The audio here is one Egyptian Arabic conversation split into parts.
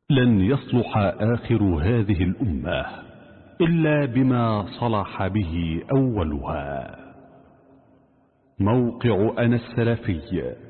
لن يصلح آخر هذه الأمة إلا بما صلح به أولها موقع أنا السلفي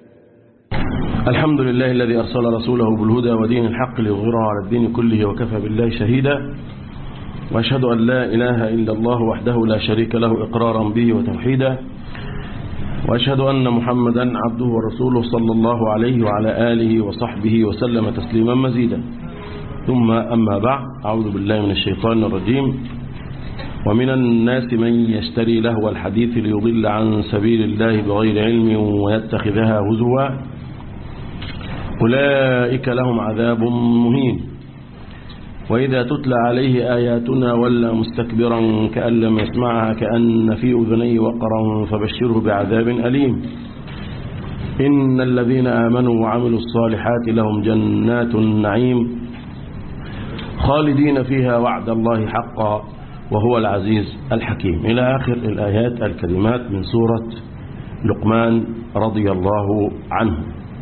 الحمد لله الذي أرسل رسوله بالهدى ودين الحق ليظهره على الدين كله وكفى بالله شهيدا وأشهد أن لا إله إلا الله وحده لا شريك له إقرارا به وتوحيدا وأشهد أن محمدا عبده ورسوله صلى الله عليه وعلى آله وصحبه وسلم تسليما مزيدا ثم أما بعد أعوذ بالله من الشيطان الرجيم ومن الناس من يشتري لهو الحديث ليضل عن سبيل الله بغير علم ويتخذها هزوا أولئك لهم عذاب مهين وإذا تتلى عليه آياتنا ولا مستكبرا كأن لم يسمعها كأن في أذنيه وقرا فبشره بعذاب أليم إن الذين آمنوا وعملوا الصالحات لهم جنات النعيم خالدين فيها وعد الله حقا وهو العزيز الحكيم إلى آخر الآيات الكريمات من سورة لقمان رضي الله عنه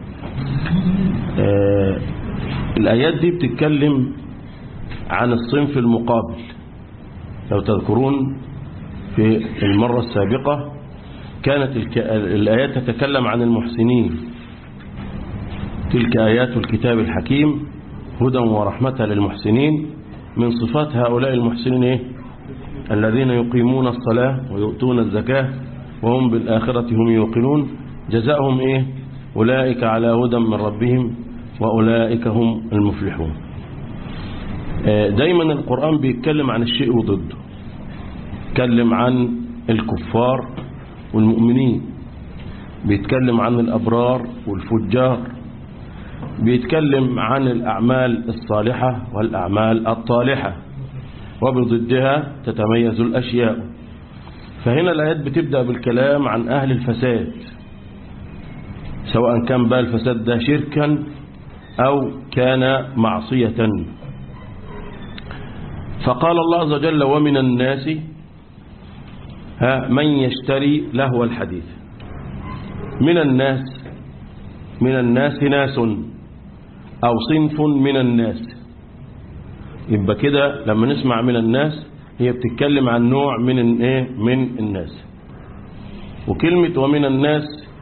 آه الآيات دي بتتكلم عن الصنف المقابل لو تذكرون في المرة السابقة كانت الآيات تتكلم عن المحسنين تلك آيات الكتاب الحكيم هدى ورحمة للمحسنين من صفات هؤلاء المحسنين إيه؟ الذين يقيمون الصلاة ويؤتون الزكاة وهم بالآخرة هم يوقنون جزاؤهم إيه أولئك على هدى من ربهم وأولئك هم المفلحون دايما القرآن بيتكلم عن الشيء وضده بيتكلم عن الكفار والمؤمنين بيتكلم عن الأبرار والفجار بيتكلم عن الأعمال الصالحة والأعمال الطالحة وبضدها تتميز الأشياء فهنا الآيات بتبدأ بالكلام عن أهل الفساد سواء كان بقى الفساد ده شركا أو كان معصية فقال الله عز وجل ومن الناس ها من يشتري لهو الحديث من الناس من الناس ناس أو صنف من الناس يبقى كده لما نسمع من الناس هي بتتكلم عن نوع من ايه من الناس وكلمة ومن الناس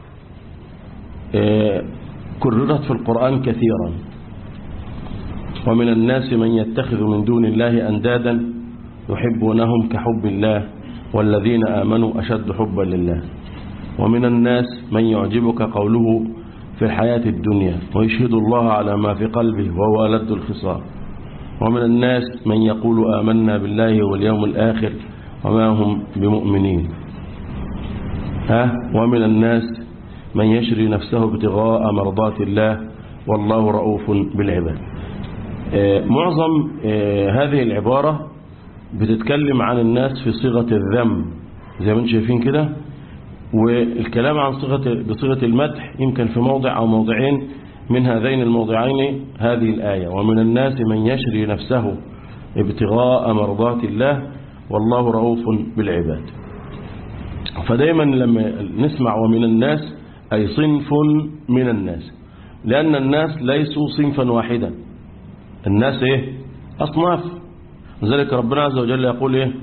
اه كررت في القرآن كثيرا ومن الناس من يتخذ من دون الله أندادا يحبونهم كحب الله والذين آمنوا أشد حبا لله ومن الناس من يعجبك قوله في الحياة الدنيا ويشهد الله على ما في قلبه وهو ألد الخصام ومن الناس من يقول آمنا بالله واليوم الآخر وما هم بمؤمنين ها ومن الناس من يشري نفسه ابتغاء مرضات الله والله رؤوف بالعباد معظم هذه العبارة بتتكلم عن الناس في صيغة الذم زي ما انتم شايفين كده والكلام عن صيغة بصيغة المدح يمكن في موضع أو موضعين من هذين الموضعين هذه الآية ومن الناس من يشري نفسه ابتغاء مرضات الله والله رؤوف بالعباد فدايما لما نسمع ومن الناس أي صنف من الناس لأن الناس ليسوا صنفا واحدا الناس ايه أصناف لذلك ربنا عز وجل يقول ايه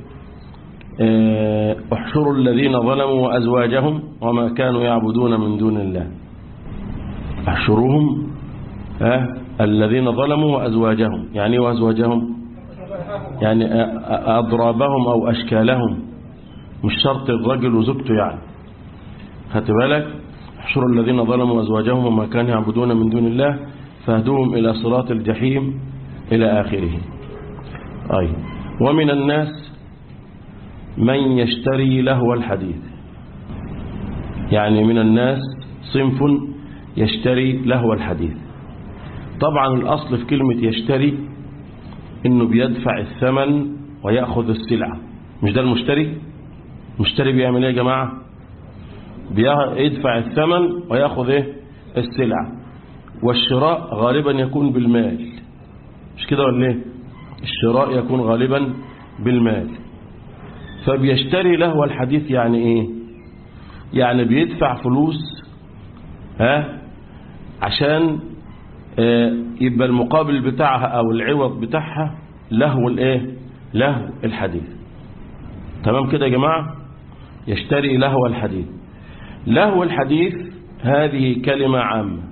احشروا الذين ظلموا وأزواجهم وما كانوا يعبدون من دون الله احشروهم اه الذين ظلموا وأزواجهم يعني وأزواجهم يعني أضرابهم أو أشكالهم مش شرط الرجل وزوجته يعني خدت بالك احشروا الذين ظلموا وأزواجهم وما كانوا يعبدون من دون الله فاهدوهم إلى صراط الجحيم إلى آخره أي ومن الناس من يشتري لهو الحديث يعني من الناس صنف يشتري لهو الحديث طبعا الأصل في كلمة يشتري إنه بيدفع الثمن ويأخذ السلعة مش ده المشتري المشتري بيعمل ايه يا جماعة بيدفع الثمن ويأخذ ايه السلعة والشراء غالبا يكون بالمال مش كده ولا ايه الشراء يكون غالبا بالمال فبيشتري له الحديث يعني ايه يعني بيدفع فلوس ها عشان آه، يبقى المقابل بتاعها او العوض بتاعها لهو الايه لهو الحديث تمام كده يا جماعة يشتري لهو الحديث لهو الحديث هذه كلمة عامة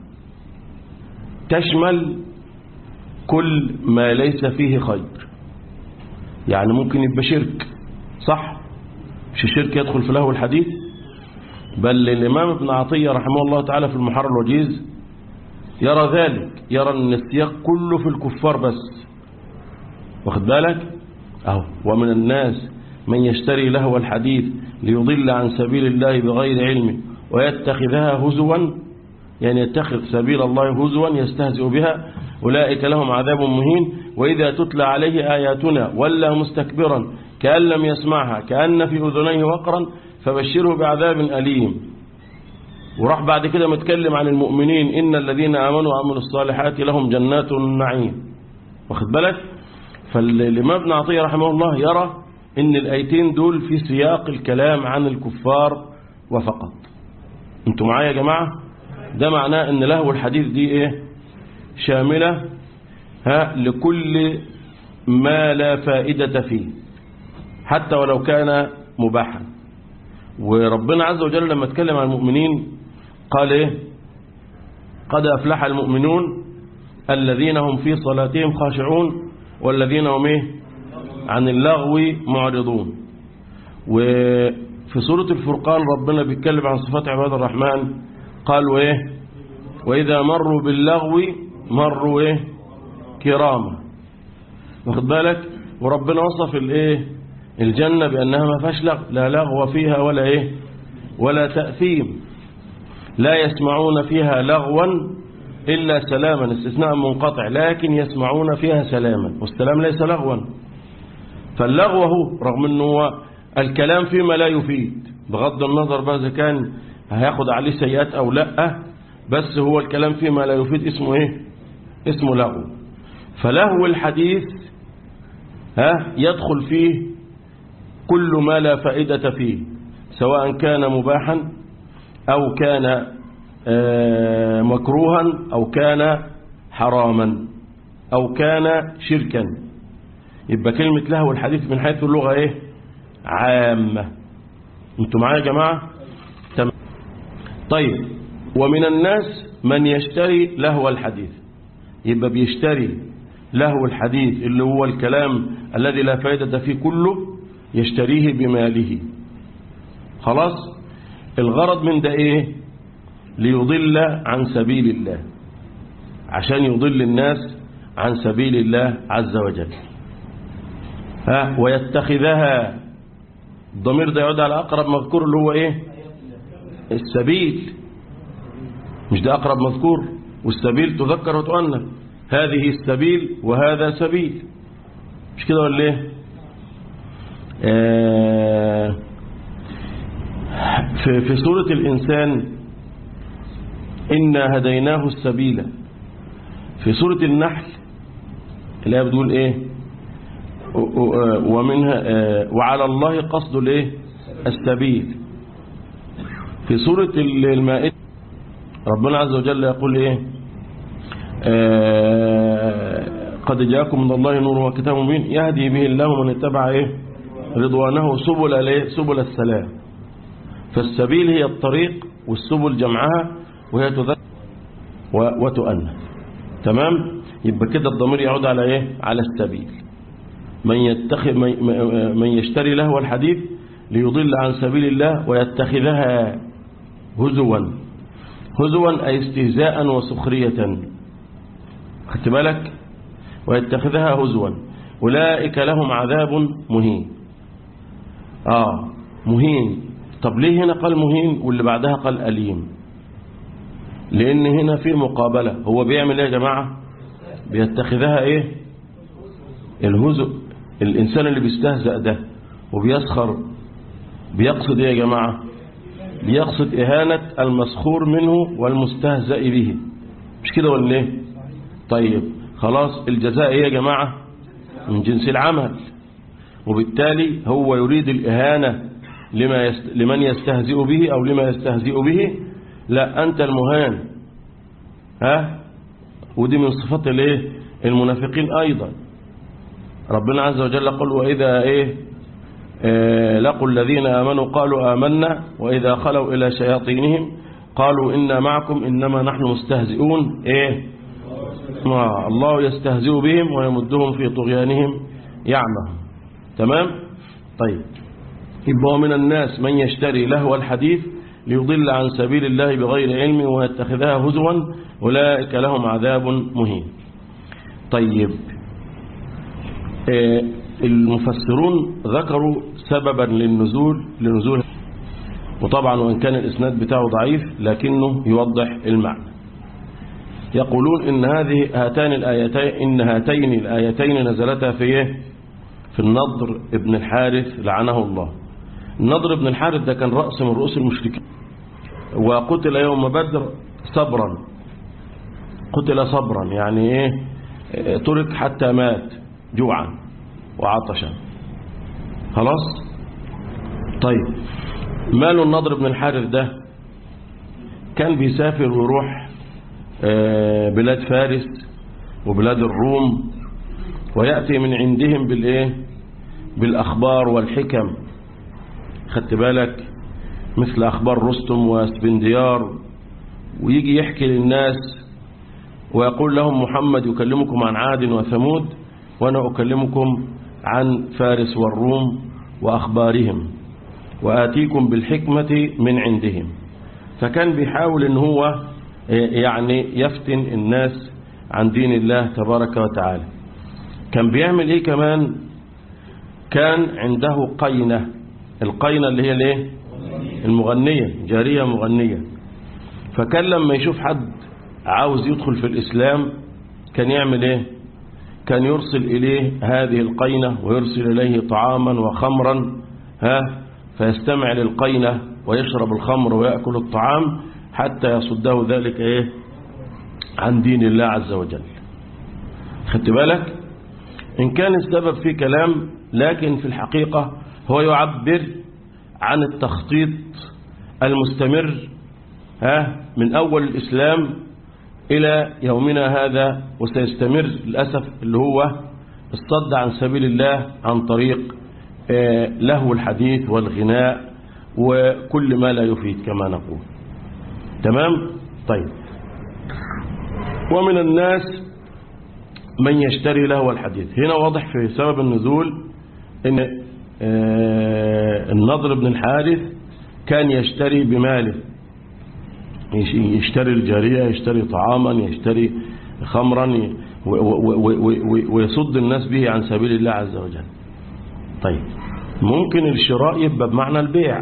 تشمل كل ما ليس فيه خير يعني ممكن يبقى شرك صح مش الشرك يدخل في لهو الحديث بل الإمام ابن عطية رحمه الله تعالى في المحر الوجيز يرى ذلك يرى أن السياق كله في الكفار بس واخد بالك أهو ومن الناس من يشتري لهو الحديث ليضل عن سبيل الله بغير علم ويتخذها هزوا يعني يتخذ سبيل الله هزوا يستهزئ بها أولئك لهم عذاب مهين وإذا تتلى عليه آياتنا ولا مستكبرا كأن لم يسمعها كأن في أذنيه وقرا فبشره بعذاب أليم وراح بعد كده متكلم عن المؤمنين إن الذين آمنوا وعملوا الصالحات لهم جنات النعيم واخد بالك فالإمام ابن عطية رحمه الله يرى إن الآيتين دول في سياق الكلام عن الكفار وفقط انتوا معايا يا جماعة ده معناه ان لهو الحديث دي ايه شاملة ها لكل ما لا فائدة فيه حتى ولو كان مباحا وربنا عز وجل لما اتكلم عن المؤمنين قال ايه قد أفلح المؤمنون الذين هم في صلاتهم خاشعون والذين هم ايه عن اللغو معرضون وفي سورة الفرقان ربنا بيتكلم عن صفات عباد الرحمن قالوا ايه وإذا مروا باللغو مروا ايه كراما واخد بالك وربنا وصف الايه الجنة بأنها ما فيهاش لغو لا لغو فيها ولا ايه ولا تأثيم لا يسمعون فيها لغوا إلا سلاما استثناء منقطع لكن يسمعون فيها سلاما والسلام ليس لغوا فاللغو هو رغم أنه هو الكلام فيما لا يفيد بغض النظر بقى إذا كان هياخد عليه سيئات أو لا بس هو الكلام فيما لا يفيد اسمه إيه اسمه لغو فلهو الحديث ها يدخل فيه كل ما لا فائدة فيه سواء كان مباحا أو كان مكروها أو كان حراما أو كان شركا يبقى كلمة لهو الحديث من حيث اللغة إيه عامة انتوا معايا يا جماعة تمام طيب ومن الناس من يشتري لهو الحديث يبقى بيشتري لهو الحديث اللي هو الكلام الذي لا فائدة فيه كله يشتريه بماله خلاص الغرض من ده ايه ليضل عن سبيل الله عشان يضل الناس عن سبيل الله عز وجل ها ويتخذها الضمير ده يعود على أقرب مذكور اللي هو إيه السبيل مش ده أقرب مذكور والسبيل تذكر وتؤنث هذه السبيل وهذا سبيل مش كده ولا ايه آه في, في سورة الإنسان إنا هديناه السبيل في سورة النحل اللي بتقول إيه ومنها وعلى الله قصد الايه السبيل في سورة المائدة ربنا عز وجل يقول ايه قد جاءكم من الله نور وكتاب مبين يهدي به الله من اتبع ايه رضوانه سبل الايه سبل السلام فالسبيل هي الطريق والسبل جمعها وهي تذكر وتؤنث تمام يبقى كده الضمير يعود على ايه على السبيل من يتخذ من يشتري لهو الحديث ليضل عن سبيل الله ويتخذها هزوا هزوا أي استهزاء وسخرية خدت بالك ويتخذها هزوا أولئك لهم عذاب مهين آه مهين طب ليه هنا قال مهين واللي بعدها قال أليم لأن هنا في مقابلة هو بيعمل ايه يا جماعة بيتخذها ايه الهزء الإنسان اللي بيستهزأ ده وبيسخر بيقصد ايه يا جماعة بيقصد إهانة المسخور منه والمستهزأ به مش كده ولا ايه طيب خلاص الجزاء ايه يا جماعة من جنس العمل وبالتالي هو يريد الإهانة لما يست... لمن يستهزئ به أو لما يستهزئ به لا أنت المهان ها ودي من صفات الايه المنافقين ايضا ربنا عز وجل قال واذا ايه آه لقوا الذين امنوا قالوا آمنا واذا خلوا الى شياطينهم قالوا إنا معكم إنما نحن مستهزئون إيه ما الله يستهزئ بهم ويمدهم في طغيانهم يعمى تمام طيب يبقى من الناس من يشتري لهو الحديث ليضل عن سبيل الله بغير علم ويتخذها هزوا أولئك لهم عذاب مهين طيب آه المفسرون ذكروا سببا للنزول لنزول وطبعا وإن كان الإسناد بتاعه ضعيف لكنه يوضح المعنى يقولون إن هذه هاتان الآيتين إن هاتين الآيتين نزلتا في إيه؟ في النضر ابن الحارث لعنه الله النضر ابن الحارث ده كان رأس من رؤوس المشركين وقتل يوم بدر صبرا قتل صبرا يعني إيه ترك حتى مات جوعا وعطشا خلاص طيب ماله النضر بن الحارث ده كان بيسافر ويروح بلاد فارس وبلاد الروم ويأتي من عندهم بالإيه بالأخبار والحكم خدت بالك مثل أخبار رستم واسبنديار ويجي يحكي للناس ويقول لهم محمد يكلمكم عن عاد وثمود وأنا أكلمكم عن فارس والروم وأخبارهم وآتيكم بالحكمة من عندهم فكان بيحاول ان هو يعني يفتن الناس عن دين الله تبارك وتعالى كان بيعمل ايه كمان كان عنده قينة القينة اللي هي الايه المغنية جارية مغنية فكان لما يشوف حد عاوز يدخل في الإسلام كان يعمل ايه كان يرسل إليه هذه القينة ويرسل إليه طعاما وخمرا ها فيستمع للقينة ويشرب الخمر ويأكل الطعام حتى يصده ذلك ايه عن دين الله عز وجل خدت بالك إن كان السبب في كلام لكن في الحقيقة هو يعبر عن التخطيط المستمر ها من أول الإسلام إلى يومنا هذا وسيستمر للأسف اللي هو الصد عن سبيل الله عن طريق لهو الحديث والغناء وكل ما لا يفيد كما نقول تمام طيب ومن الناس من يشتري لهو الحديث هنا واضح في سبب النزول ان النضر بن الحارث كان يشتري بماله يشتري الجارية يشتري طعاما يشتري خمرا ويصد الناس به عن سبيل الله عز وجل طيب ممكن الشراء يبقى بمعنى البيع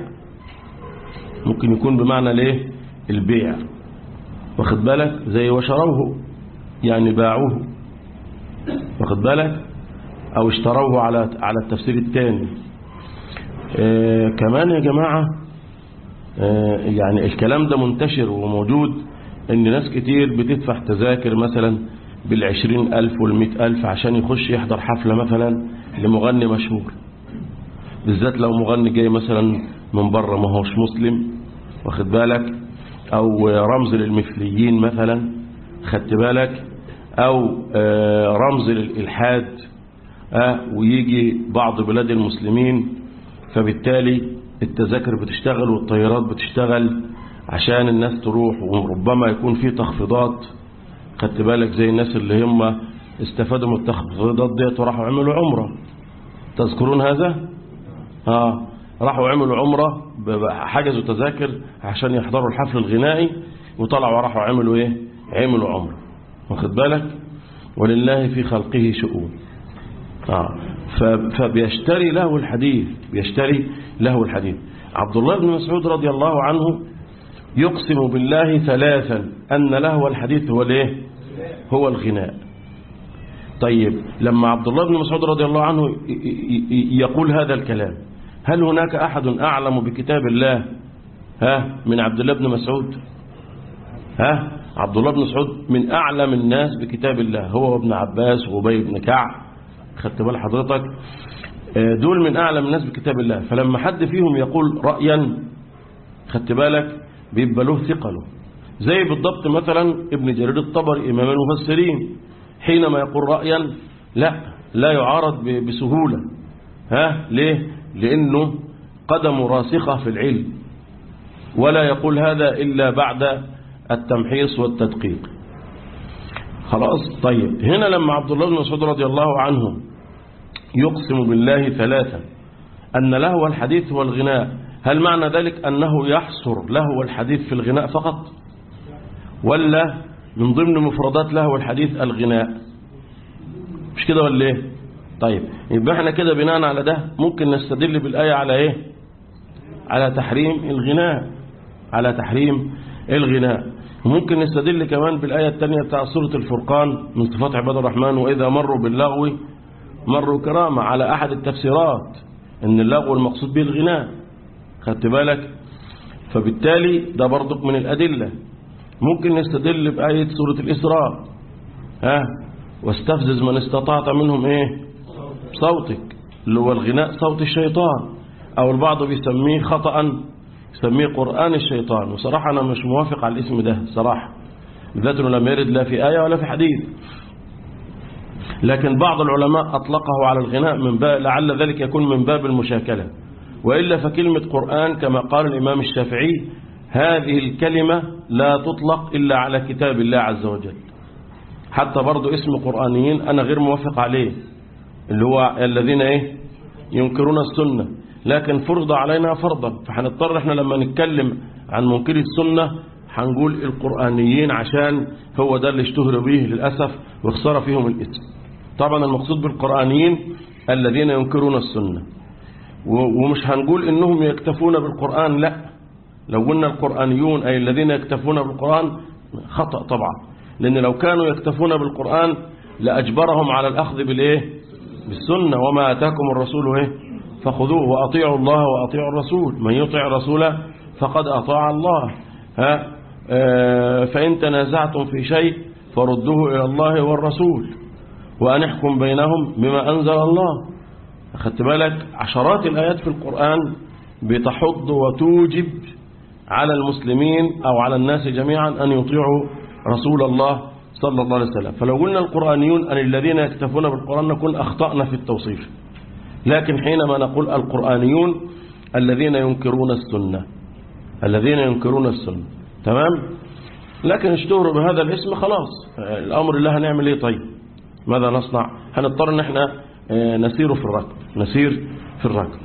ممكن يكون بمعنى ليه البيع واخد بالك زي وشروه يعني باعوه واخد بالك او اشتروه على على التفسير الثاني آه كمان يا جماعة آه يعني الكلام ده منتشر وموجود ان ناس كتير بتدفع تذاكر مثلا بالعشرين ألف والمئة ألف عشان يخش يحضر حفلة مثلا لمغني مشهور بالذات لو مغني جاي مثلا من بره ما هوش مسلم واخد بالك او رمز للمثليين مثلا خدت بالك او رمز للإلحاد ويجي بعض بلاد المسلمين فبالتالي التذاكر بتشتغل والطيارات بتشتغل عشان الناس تروح وربما يكون في تخفيضات خدت بالك زي الناس اللي هم استفادوا من التخفيضات ديت وراحوا عملوا عمرة تذكرون هذا اه راحوا عملوا عمرة حجزوا تذاكر عشان يحضروا الحفل الغنائي وطلعوا راحوا عملوا ايه عملوا عمرة واخد بالك ولله في خلقه شؤون آه فبيشتري له الحديث بيشتري له الحديث عبد الله بن مسعود رضي الله عنه يقسم بالله ثلاثا أن له الحديث هو الايه هو الغناء طيب لما عبد الله بن مسعود رضي الله عنه يقول هذا الكلام هل هناك أحد أعلم بكتاب الله ها من عبد الله بن مسعود ها عبد الله بن مسعود من أعلم الناس بكتاب الله هو وابن عباس وابي بن كعب خدت بال حضرتك دول من أعلم الناس بكتاب الله فلما حد فيهم يقول رأيا خدت بالك بيبقى له ثقله زي بالضبط مثلا ابن جرير الطبري إمام المفسرين حينما يقول رأيا لا لا يعارض ب- بسهولة ها ليه لأنه قدم راسخة في العلم ولا يقول هذا إلا بعد التمحيص والتدقيق خلاص طيب هنا لما عبد الله بن مسعود رضي الله عنه يقسم بالله ثلاثا أن لهو الحديث هو الغناء هل معنى ذلك أنه يحصر لهو الحديث في الغناء فقط ولا من ضمن مفردات لهو الحديث الغناء مش كده ولا ايه طيب يبقى احنا كده بناء على ده ممكن نستدل بالآية على ايه على تحريم الغناء على تحريم الغناء وممكن نستدل كمان بالآية الثانية بتاع سورة الفرقان من صفات عباد الرحمن وإذا مروا باللغو مروا كرامة على أحد التفسيرات إن اللغو المقصود به الغناء خدت بالك فبالتالي ده برضك من الأدلة ممكن نستدل بآية سورة الإسراء ها واستفزز من استطعت منهم ايه صوتك اللي هو الغناء صوت الشيطان او البعض بيسميه خطأ يسميه قرآن الشيطان وصراحة انا مش موافق على الاسم ده صراحة بالذات انه لم يرد لا في آية ولا في حديث لكن بعض العلماء أطلقه على الغناء من باب لعل ذلك يكون من باب المشاكلة وإلا فكلمة قرآن كما قال الإمام الشافعي هذه الكلمة لا تطلق إلا على كتاب الله عز وجل حتى برضو اسم قرآنيين أنا غير موافق عليه اللي هو الذين إيه ينكرون السنة لكن فرض علينا فرضا فهنضطر احنا لما نتكلم عن منكر السنة هنقول القرآنيين عشان هو ده اللي اشتهر به للأسف واخسر فيهم الاسم طبعا المقصود بالقرآنيين الذين ينكرون السنة ومش هنقول انهم يكتفون بالقرآن لا لو قلنا القرآنيون أي الذين يكتفون بالقرآن خطأ طبعا لأن لو كانوا يكتفون بالقرآن لأجبرهم على الأخذ بالإيه بالسنة وما أتاكم الرسول إيه فخذوه وأطيعوا الله وأطيعوا الرسول من يطيع الرسول فقد أطاع الله ها آه فإن تنازعتم في شيء فردوه إلى الله والرسول وأن احكم بينهم بما أنزل الله أخذت بالك عشرات الآيات في القرآن بتحض وتوجب على المسلمين أو على الناس جميعا أن يطيعوا رسول الله صلى الله عليه وسلم فلو قلنا القرآنيون أن الذين يكتفون بالقرآن نكون أخطأنا في التوصيف لكن حينما نقول القرآنيون الذين ينكرون السنة الذين ينكرون السنة تمام لكن اشتهروا بهذا الاسم خلاص الأمر الله هنعمل ايه طيب ماذا نصنع هنضطر ان احنا نسير في الركب نسير في الركب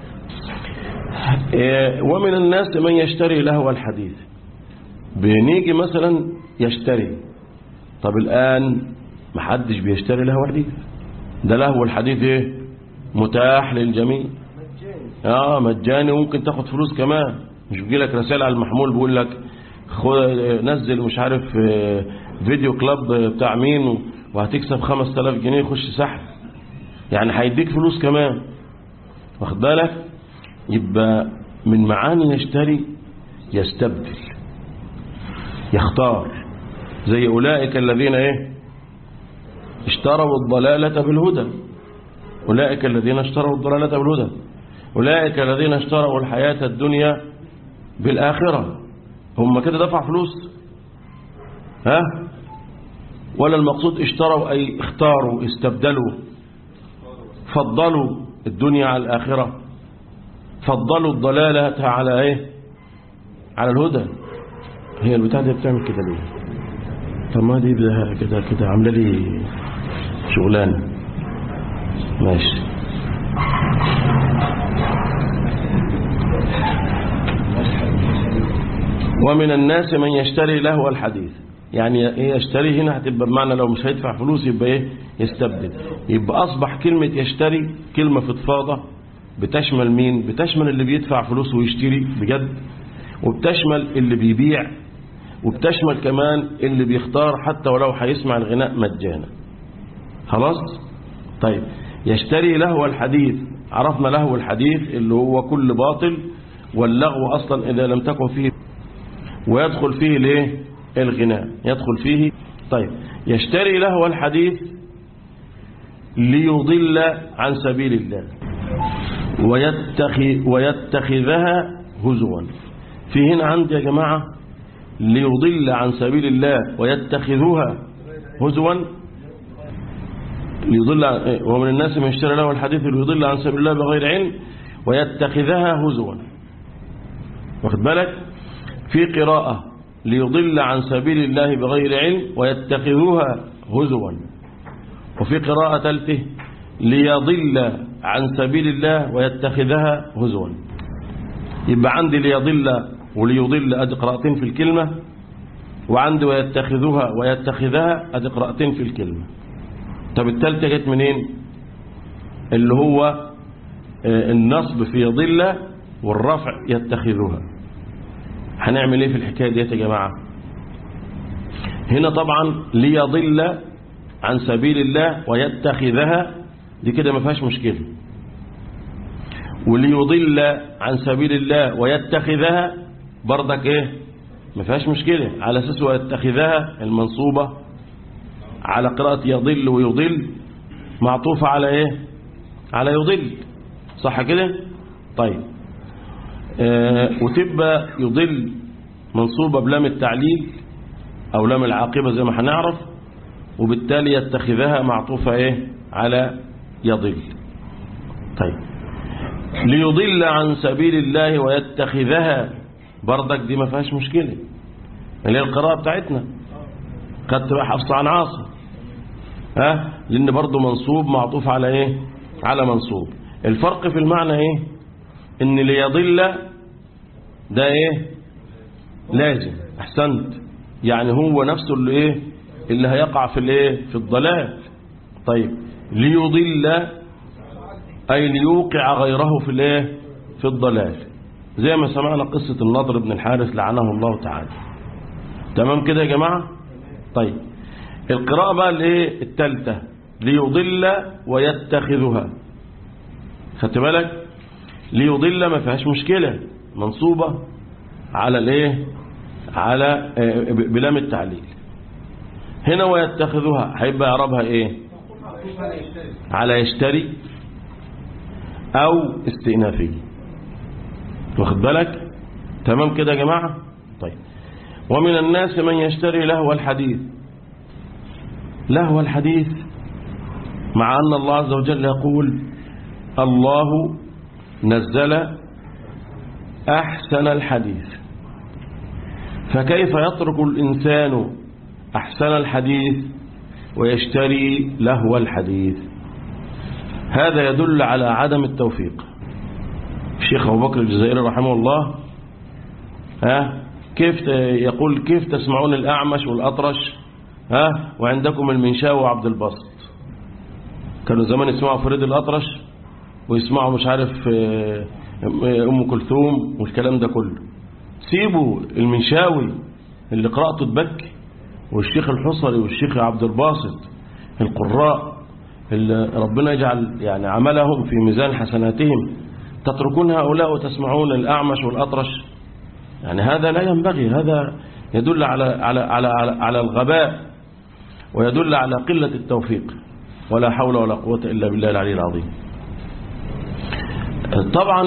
ومن الناس من يشتري لهو الحديث بنيجي مثلا يشتري طب الآن محدش بيشتري لهو الحديث ده لهو الحديث ايه متاح للجميع اه مجاني وممكن تاخد فلوس كمان مش بيجي لك رسائل على المحمول بيقول لك نزل مش عارف فيديو كلاب بتاع مين وهتكسب 5000 جنيه يخش سحب يعني هيديك فلوس كمان واخد بالك يبقى من معاني يشتري يستبدل يختار زي أولئك الذين ايه اشتروا الضلالة بالهدى أولئك الذين اشتروا الضلالة بالهدى أولئك الذين اشتروا الحياة الدنيا بالآخرة هم كده دفع فلوس ها ولا المقصود اشتروا أي اختاروا استبدلوا فضلوا الدنيا على الآخرة فضلوا الضلالة على ايه على الهدى هي البتاعة دي بتعمل كده ليه طب ما دي كده كده عامله لي شغلانه ماشي ومن الناس من يشتري لهو الحديث يعني ايه يشتري هنا هتبقى بمعنى لو مش هيدفع فلوس يبقى ايه يستبدل يبقى اصبح كلمة يشتري كلمة فضفاضة بتشمل مين بتشمل اللي بيدفع فلوس ويشتري بجد وبتشمل اللي بيبيع وبتشمل كمان اللي بيختار حتى ولو هيسمع الغناء مجانا خلاص طيب يشتري لهو الحديث عرفنا لهو الحديث اللي هو كل باطل واللغو أصلا إذا لم تكن فيه ويدخل فيه ليه الغناء يدخل فيه طيب يشتري لهو الحديث ليضل عن سبيل الله ويتخذ ويتخذها هزوا في هنا عندي يا جماعة ليضل عن سبيل الله ويتخذها هزوا ليضل عن إيه؟ ومن الناس من يشتري له الحديث ليضل عن سبيل الله بغير علم ويتخذها هزوا واخد بالك في قراءة ليضل عن سبيل الله بغير علم ويتخذوها هزوا وفي قراءة ثالثه ليضل عن سبيل الله ويتخذها هزوا يبقى عندي ليضل وليضل ادي قراءتين في الكلمة وعندي ويتخذها ويتخذها ادي قراءتين في الكلمة طب الثالثه جت منين اللي هو آه، النصب في يضل والرفع يتخذها هنعمل ايه في الحكايه ديت يا جماعه هنا طبعا ليضل عن سبيل الله ويتخذها دي كده ما فيهاش مشكله وليضل عن سبيل الله ويتخذها برضك ايه ما فيهاش مشكله على اساس ويتخذها المنصوبه على قراءه يضل ويضل معطوفه على ايه على يضل صح كده طيب آه وتبقى يضل منصوبة بلام التعليل أو لام العاقبة زي ما هنعرف وبالتالي يتخذها معطوفة إيه على يضل طيب ليضل عن سبيل الله ويتخذها بردك دي ما فيهاش مشكلة اللي هي القراءة بتاعتنا قد تبقى حفص عن عاصم ها لأن برضه منصوب معطوف على إيه على منصوب الفرق في المعنى إيه ان ليضل ده ايه لازم احسنت يعني هو نفسه اللي ايه اللي هيقع في الايه في الضلال طيب ليضل اي ليوقع غيره في الايه في الضلال زي ما سمعنا قصة النضر بن الحارث لعنه الله تعالى تمام كده يا جماعة طيب القراءة بقى الايه الثالثة ليضل ويتخذها خدت بالك ليضل ما فيهاش مشكلة منصوبة على الايه على بلام التعليل هنا ويتخذها هيبقى يعربها ايه على يشتري او استئنافي واخد بالك تمام كده يا جماعة طيب ومن الناس من يشتري لهو الحديث لهو الحديث مع أن الله عز وجل يقول الله نزل أحسن الحديث فكيف يترك الإنسان أحسن الحديث ويشتري لهو الحديث هذا يدل على عدم التوفيق الشيخ أبو بكر الجزائري رحمه الله ها كيف يقول كيف تسمعون الأعمش والأطرش ها وعندكم المنشاوي وعبد الباسط كانوا زمان يسمعوا فريد الأطرش ويسمعوا مش عارف أم كلثوم والكلام ده كله سيبوا المنشاوي اللي قراءته تبكي والشيخ الحصري والشيخ عبد الباسط القراء اللي ربنا يجعل يعني عملهم في ميزان حسناتهم تتركون هؤلاء وتسمعون الأعمش والأطرش يعني هذا لا ينبغي هذا يدل على على على على, على الغباء ويدل على قلة التوفيق ولا حول ولا قوة إلا بالله العلي العظيم طبعا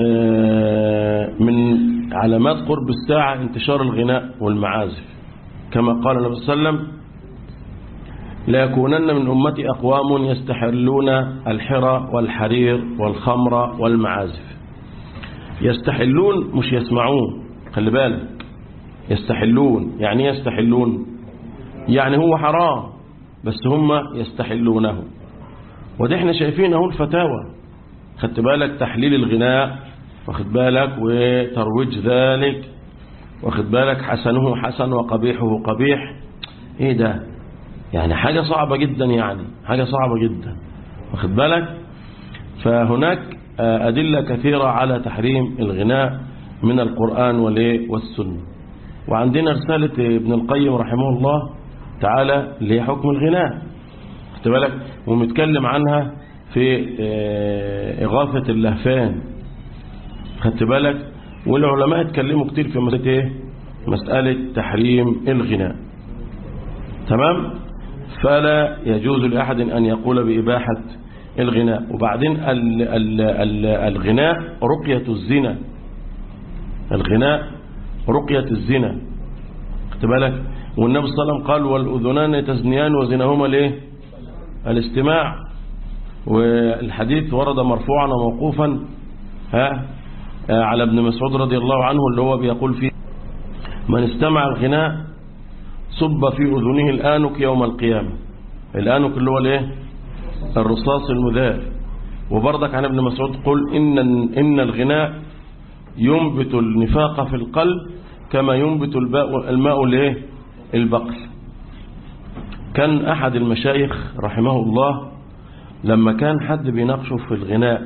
من علامات قرب الساعة انتشار الغناء والمعازف كما قال النبي صلى الله عليه وسلم لا يكونن من أمتي أقوام يستحلون الحرى والحرير والخمر والمعازف يستحلون مش يسمعون خلي بالك يستحلون يعني يستحلون يعني هو حرام بس هم يستحلونه وده احنا شايفين اهو الفتاوى خدت بالك تحليل الغناء واخد بالك وترويج ذلك واخد بالك حسنه حسن وقبيحه قبيح ايه ده يعني حاجة صعبة جدا يعني حاجة صعبة جدا واخد بالك فهناك أدلة كثيرة على تحريم الغناء من القرآن والسنة وعندنا رسالة ابن القيم رحمه الله تعالى اللي هي حكم الغناء خدت بالك ومتكلم عنها في إغاثة اللهفان خدت بالك والعلماء اتكلموا كتير في مسألة ايه مسألة تحريم الغناء تمام فلا يجوز لأحد أن يقول بإباحة الغناء وبعدين ال ال ال الغناء رقية الزنا الغناء رقية الزنا خدت بالك والنبي صلى الله عليه وسلم قال والأذنان تزنيان وزنهما الايه الاستماع والحديث ورد مرفوعا وموقوفا ها على ابن مسعود رضي الله عنه اللي هو بيقول فيه من استمع الغناء صب في أذنه الآنك يوم القيامة الآنك اللي هو الايه الرصاص المذاب وبرضك عن ابن مسعود قل إن, إن الغناء ينبت النفاق في القلب كما ينبت الماء الايه البقل كان أحد المشايخ رحمه الله لما كان حد بيناقشه في الغناء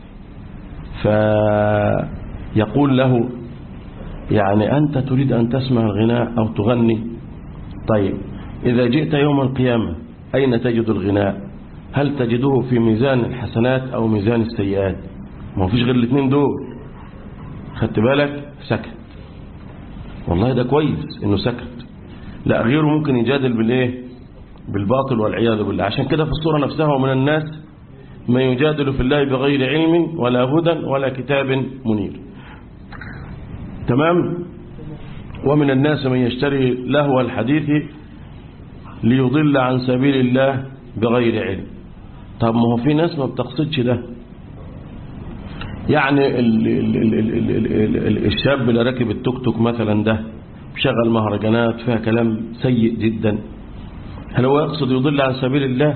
فيقول له يعني أنت تريد أن تسمع الغناء أو تغني طيب إذا جئت يوم القيامة أين تجد الغناء هل تجده في ميزان الحسنات أو ميزان السيئات ما فيش غير الاثنين دول خدت بالك سكت والله ده كويس انه سكت لا غيره ممكن يجادل بالايه بالباطل والعياذ بالله عشان كده في الصورة نفسها ومن الناس من يجادل في الله بغير علم ولا هدى ولا كتاب منير تمام ومن الناس من يشتري لهو الحديث ليضل عن سبيل الله بغير علم طب ما هو في ناس ما بتقصدش ده يعني ال ال ال ال ال ال ال الشاب اللي راكب التوك توك مثلا ده بشغل مهرجانات فيها كلام سيء جدا هل هو يقصد يضل عن سبيل الله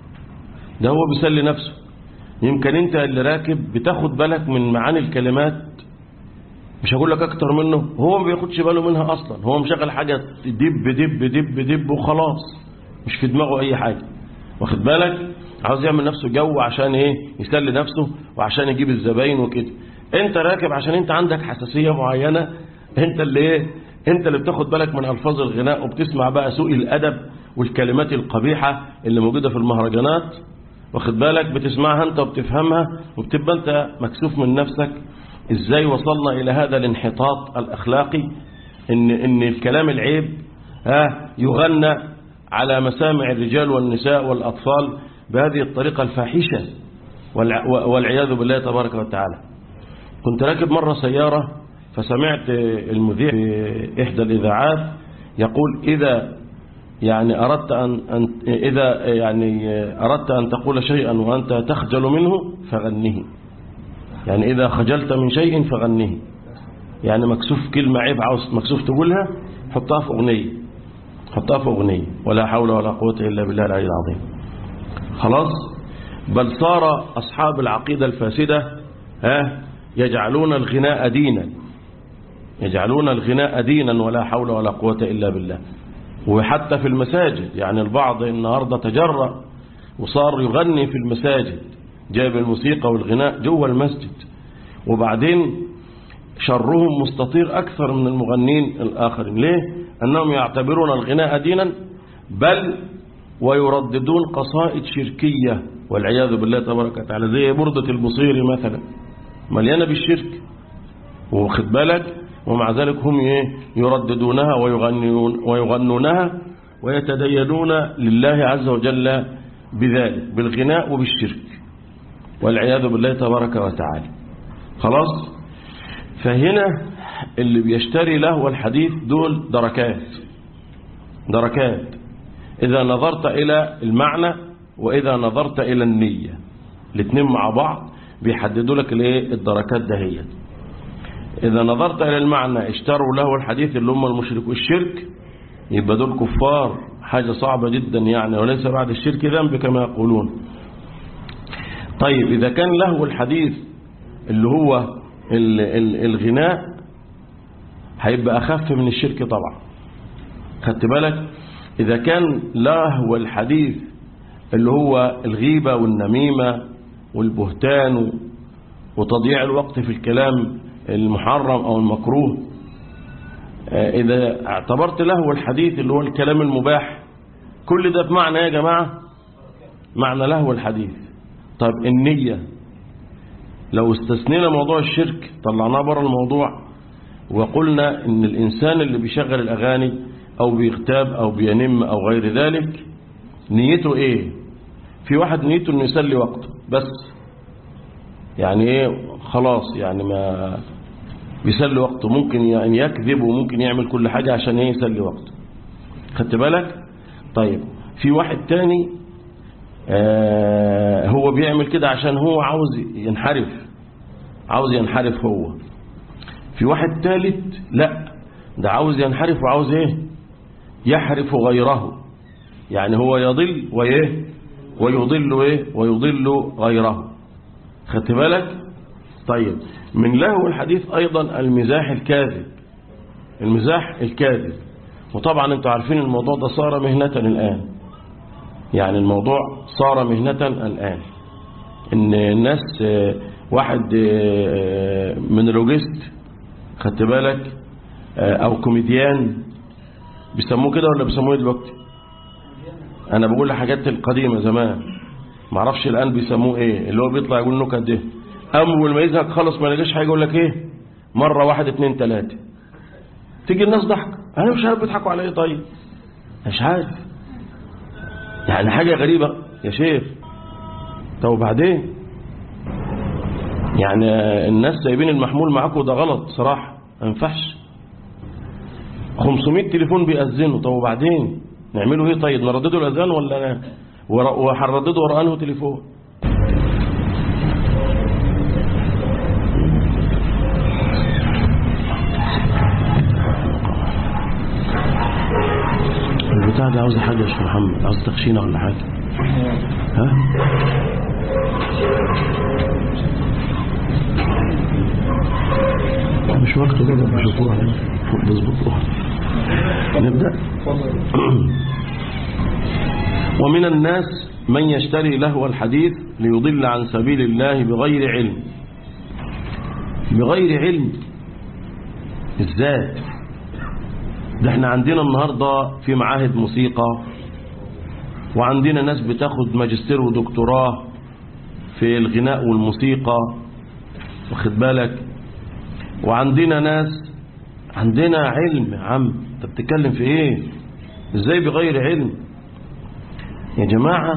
ده هو بيسلي نفسه يمكن انت اللي راكب بتاخد بالك من معاني الكلمات مش هقول لك اكتر منه هو ما بياخدش باله منها اصلا هو مشغل حاجة دب دب دب دب وخلاص مش في دماغه اي حاجة واخد بالك عاوز يعمل نفسه جو عشان ايه يسلي نفسه وعشان يجيب الزباين وكده انت راكب عشان انت عندك حساسية معينة انت اللي ايه انت اللي بتاخد بالك من الفاظ الغناء وبتسمع بقى سوء الادب والكلمات القبيحة اللي موجودة في المهرجانات واخد بالك بتسمعها انت وبتفهمها وبتبقى انت مكسوف من نفسك ازاي وصلنا الى هذا الانحطاط الاخلاقي ان ان الكلام العيب ها يغنى على مسامع الرجال والنساء والاطفال بهذه الطريقة الفاحشة والعياذ بالله تبارك وتعالى كنت راكب مرة سيارة فسمعت المذيع في إحدى الإذاعات يقول إذا يعني أردت أن, أن إذا يعني أردت أن تقول شيئا وأنت تخجل منه فغنه يعني إذا خجلت من شيء فغنه يعني مكسوف كلمة عيب عاوز مكسوف تقولها حطها في أغنية حطها في أغنية ولا حول ولا قوة إلا بالله العلي العظيم خلاص بل صار أصحاب العقيدة الفاسدة ها يجعلون الغناء دينا يجعلون الغناء دينا ولا حول ولا قوة إلا بالله وحتى في المساجد يعني البعض النهاردة تجرأ وصار يغني في المساجد جاب الموسيقى والغناء جوه المسجد وبعدين شرهم مستطير أكثر من المغنين الآخرين ليه؟ أنهم يعتبرون الغناء دينا بل ويرددون قصائد شركية والعياذ بالله تبارك وتعالى زي بردة البصيري مثلا مليانة بالشرك واخد بالك ومع ذلك هم يرددونها ويغنون ويغنونها ويتدينون لله عز وجل بذلك بالغناء وبالشرك والعياذ بالله تبارك وتعالى خلاص فهنا اللي بيشتري له الحديث دول دركات دركات إذا نظرت إلى المعنى وإذا نظرت إلى النية الاثنين مع بعض بيحددوا لك الايه الدركات دهيت إذا نظرت إلى المعنى اشتروا له الحديث اللي هم المشرك والشرك يبقى دول كفار حاجة صعبة جدا يعني وليس بعد الشرك ذنب كما يقولون طيب إذا كان له الحديث اللي هو ال ال الغناء هيبقى أخف من الشرك طبعا خدت بالك إذا كان لهو الحديث اللي هو الغيبة والنميمة والبهتان وتضييع الوقت في الكلام المحرم أو المكروه إذا اعتبرت له الحديث اللي هو الكلام المباح كل ده بمعنى يا جماعة معنى له الحديث طيب النية لو استثنينا موضوع الشرك طلعناه بره الموضوع وقلنا ان الإنسان اللي بيشغل الأغاني أو بيغتاب أو بينم أو غير ذلك نيته إيه في واحد نيته انه يسلي وقته بس يعني ايه خلاص يعني ما بيسلي وقته ممكن يعني يكذب وممكن يعمل كل حاجة عشان ايه يسلي وقته خدت بالك طيب في واحد تاني آه هو بيعمل كده عشان هو عاوز ينحرف عاوز ينحرف هو في واحد ثالث لا ده عاوز ينحرف وعاوز ايه يحرف غيره يعني هو يضل وايه ويضل ايه ويضل غيره خدت بالك طيب من له الحديث ايضا المزاح الكاذب المزاح الكاذب وطبعا انتوا عارفين الموضوع ده صار مهنة الآن يعني الموضوع صار مهنة الآن ان الناس واحد منولوجيست خدت بالك او كوميديان بيسموه كده ولا بيسموه ايه دلوقتي انا بقول الحاجات القديمة زمان معرفش الان بيسموه ايه اللي هو بيطلع يقول نكت ده اول ما يزهق خلص ما يلاقيش حاجه يقول لك ايه مره واحد اتنين تلاته تيجي الناس ضحك انا مش عارف بيضحكوا على ايه طيب مش عارف يعني حاجه غريبه يا شيخ طب وبعدين يعني الناس سايبين المحمول معاكم ده غلط صراحه ما ينفعش 500 تليفون بيأذنوا طب وبعدين نعملوا ايه طيب نرددوا الاذان ولا وهنرددوا ورا انه تليفون البتاع ده عاوز حاجه يا شيخ محمد عاوز تخشينه ولا حاجه ها مش وقته كده بشوفوها بظبطوها نبدأ ومن الناس من يشتري لهو الحديث ليضل عن سبيل الله بغير علم بغير علم الذات ده احنا عندنا النهاردة في معاهد موسيقى وعندنا ناس بتاخد ماجستير ودكتوراه في الغناء والموسيقى واخد بالك وعندنا ناس عندنا علم يا عم انت بتتكلم في ايه ازاي بغير علم يا جماعة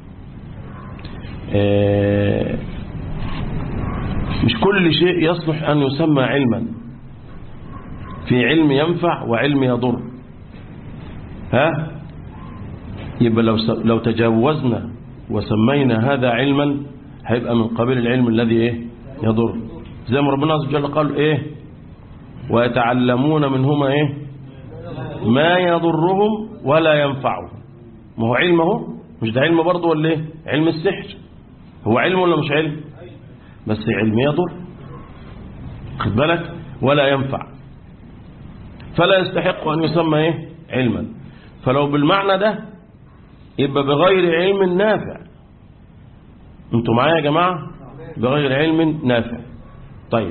اه مش كل شيء يصلح أن يسمى علما في علم ينفع وعلم يضر ها يبقى لو لو تجاوزنا وسمينا هذا علما هيبقى من قبيل العلم الذي ايه يضر زي ما ربنا عز وجل قال ايه ويتعلمون منهما ايه ما يضرهم ولا ينفعهم ما هو علم اهو مش ده علم برضه ولا ايه علم السحر هو علم ولا مش علم بس علم يضر خد بالك ولا ينفع فلا يستحق ان يسمى ايه علما فلو بالمعنى ده يبقى بغير علم نافع انتوا معايا يا جماعه بغير علم نافع طيب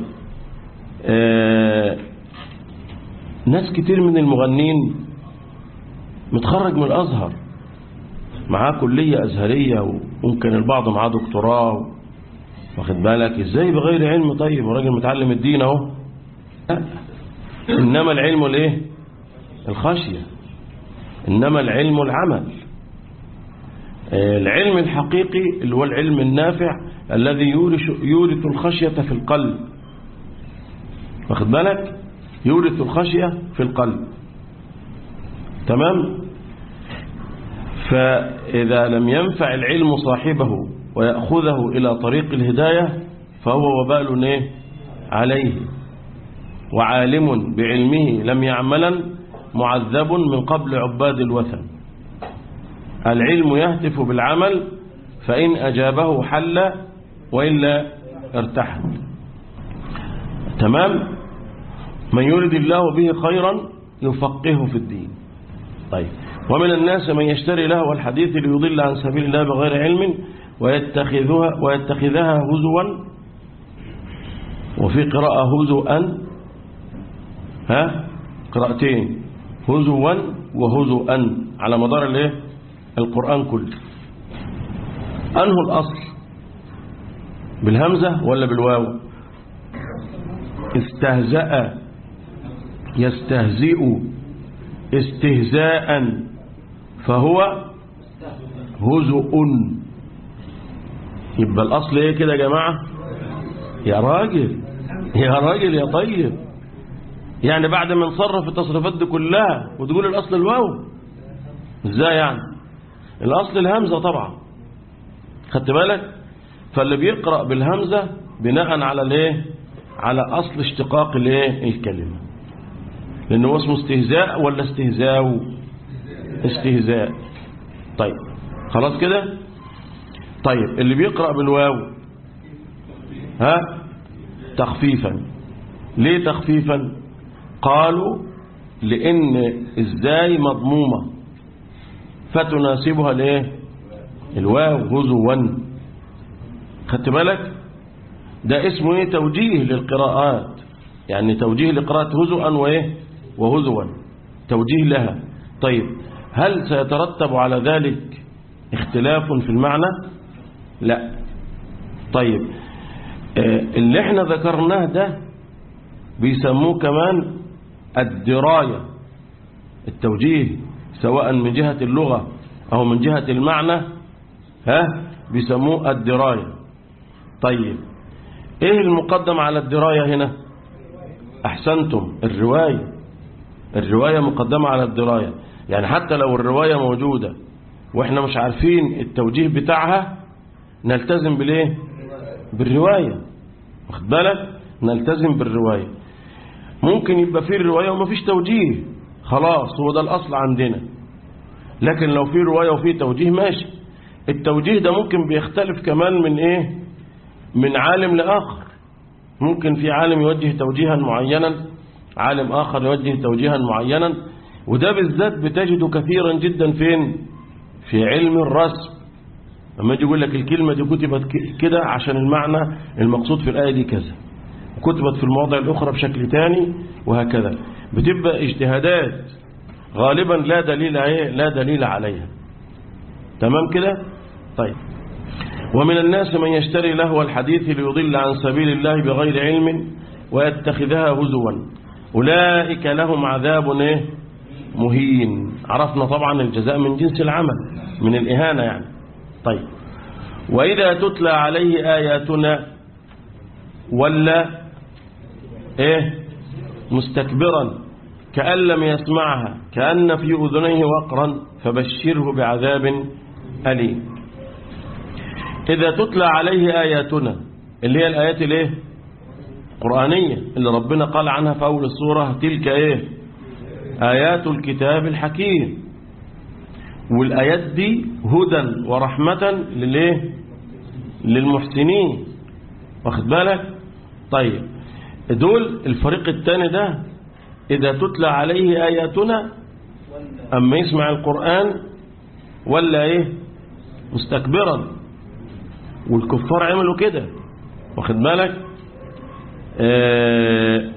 آه ناس كتير من المغنين متخرج من الأزهر معاه كلية أزهرية وممكن البعض معاه دكتوراه واخد بالك ازاي بغير علم طيب وراجل متعلم الدين اهو لا انما العلم الايه الخشية انما العلم العمل العلم الحقيقي اللي هو العلم النافع الذي يورث الخشية في القلب واخد بالك يورث الخشية في القلب تمام فإذا لم ينفع العلم صاحبه ويأخذه إلى طريق الهداية فهو وبال إيه؟ عليه وعالم بعلمه لم يعملا معذب من قبل عباد الوثن العلم يهتف بالعمل فإن أجابه حل وإلا ارتحل تمام من يرد الله به خيرا يفقهه في الدين طيب ومن الناس من يشتري له الحديث ليضل عن سبيل الله بغير علم ويتخذها, ويتخذها هزوا وفي قراءة هزؤا ها قراءتين هزوا وهزؤا على مدار الايه القرآن كله أنه الأصل بالهمزة ولا بالواو استهزأ يستهزئ استهزاء فهو هزء يبقى الأصل ايه كده يا جماعة يا راجل يا راجل يا طيب يعني بعد ما نصرف التصرفات دي كلها وتقول الأصل الواو ازاي يعني الأصل الهمزة طبعا خدت بالك فاللي بيقرأ بالهمزة بناء على الايه على أصل اشتقاق الايه الكلمة لأنه اسمه استهزاء ولا استهزاء استهزاء طيب خلاص كده طيب اللي بيقرأ بالواو ها تخفيفا ليه تخفيفا قالوا لأن ازاي مضمومة فتناسبها الايه الواو هزوا خدت بالك ده اسمه ايه توجيه للقراءات يعني توجيه لقراءة هزوا وايه وهزوا توجيه لها طيب هل سيترتب على ذلك اختلاف في المعنى لا طيب آه، اللي احنا ذكرناه ده بيسموه كمان الدراية التوجيه سواء من جهة اللغة أو من جهة المعنى ها بيسموه الدراية طيب ايه المقدم على الدراية هنا احسنتم الرواية الرواية مقدمة على الدراية يعني حتى لو الرواية موجودة واحنا مش عارفين التوجيه بتاعها نلتزم بالايه بالرواية واخد بالك نلتزم بالرواية ممكن يبقى فيه الرواية ومفيش توجيه خلاص هو ده الأصل عندنا لكن لو في رواية وفي توجيه ماشي التوجيه ده ممكن بيختلف كمان من ايه من عالم لآخر ممكن في عالم يوجه توجيها معينا عالم آخر يوجه توجيها معينا وده بالذات بتجده كثيرا جدا فين في علم الرسم لما يجي يقول لك الكلمة دي كتبت ك- كده عشان المعنى المقصود في الآية دي كذا وكتبت في المواضع الأخرى بشكل تاني وهكذا بتبقى اجتهادات غالبا لا دليل عليه لا دليل عليها تمام كده طيب ومن الناس من يشتري لهو الحديث ليضل عن سبيل الله بغير علم ويتخذها هزوا أولئك لهم عذاب إيه؟ مهين عرفنا طبعا الجزاء من جنس العمل من الإهانة يعني طيب وإذا تتلى عليه آياتنا ولا إيه مستكبرا كأن لم يسمعها كأن في أذنيه وقرا فبشره بعذاب أليم إذا تتلى عليه آياتنا اللي هي الآيات الايه قرآنية اللي ربنا قال عنها في أول السورة تلك إيه آيات الكتاب الحكيم والآيات دي هدى ورحمة للإيه للمحسنين واخد بالك طيب دول الفريق الثاني ده إذا تتلى عليه آياتنا أما يسمع القرآن ولا إيه مستكبرا والكفار عملوا كده واخد بالك آه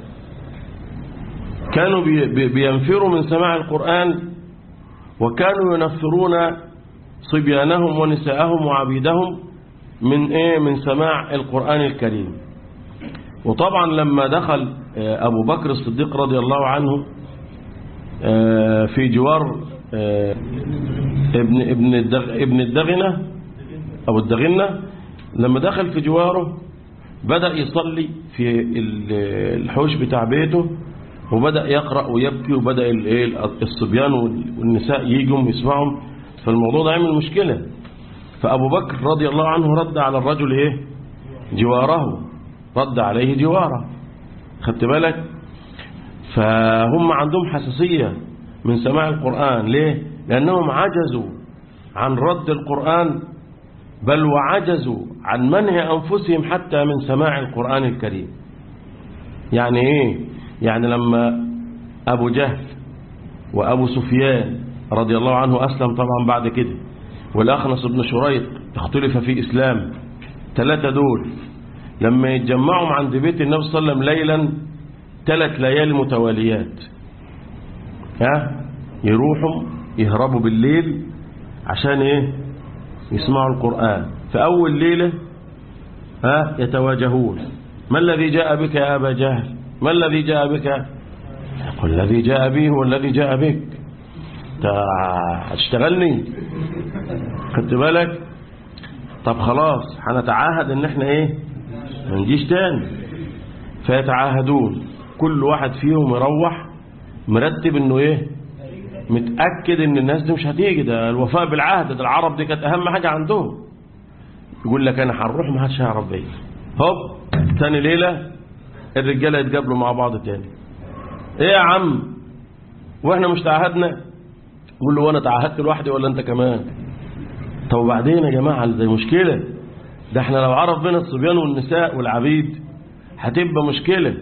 كانوا بي بي بينفروا من سماع القرآن وكانوا ينفرون صبيانهم ونساءهم وعبيدهم من ايه من سماع القرآن الكريم وطبعا لما دخل آه أبو بكر الصديق رضي الله عنه آه في جوار آه ابن ابن الدغ ابن الدغنة أو الدغنة لما دخل في جواره بدأ يصلي في الحوش بتاع بيته وبدأ يقرأ ويبكي وبدأ الصبيان والنساء يجوا يسمعهم فالموضوع ده عمل مشكلة فأبو بكر رضي الله عنه رد على الرجل إيه جواره رد عليه جواره خدت بالك فهم عندهم حساسية من سماع القرآن ليه لأنهم عجزوا عن رد القرآن بل وعجزوا عن منع أنفسهم حتى من سماع القرآن الكريم يعني إيه يعني لما أبو جهل وأبو سفيان رضي الله عنه أسلم طبعا بعد كده والأخنس بن شريط اختلف في إسلام ثلاثة دول لما يتجمعوا عند بيت النبي صلى الله عليه وسلم ليلا ثلاث ليالي متواليات ها يروحوا يهربوا بالليل عشان ايه يسمعوا القرآن في أول ليلة ها يتواجهون ما الذي جاء بك يا أبا جهل ما الذي جاء بك يقول الذي جاء به هو الذي جاء بك هتشتغلني خدت بالك طب خلاص هنتعاهد ان احنا ايه ما نجيش تاني فيتعاهدون كل واحد فيهم يروح مرتب انه ايه متأكد ان الناس دي مش هتيجي ده الوفاء بالعهد ده العرب دي كانت اهم حاجة عندهم يقول لك انا هنروح ما حدش هيعرف بيا هوب تاني ليلة الرجالة يتقابلوا مع بعض تاني ايه يا عم واحنا مش تعهدنا يقول له وانا تعهدت لوحدي ولا انت كمان طب وبعدين يا جماعة دي مشكلة ده احنا لو عرف بين الصبيان والنساء والعبيد هتبقى مشكلة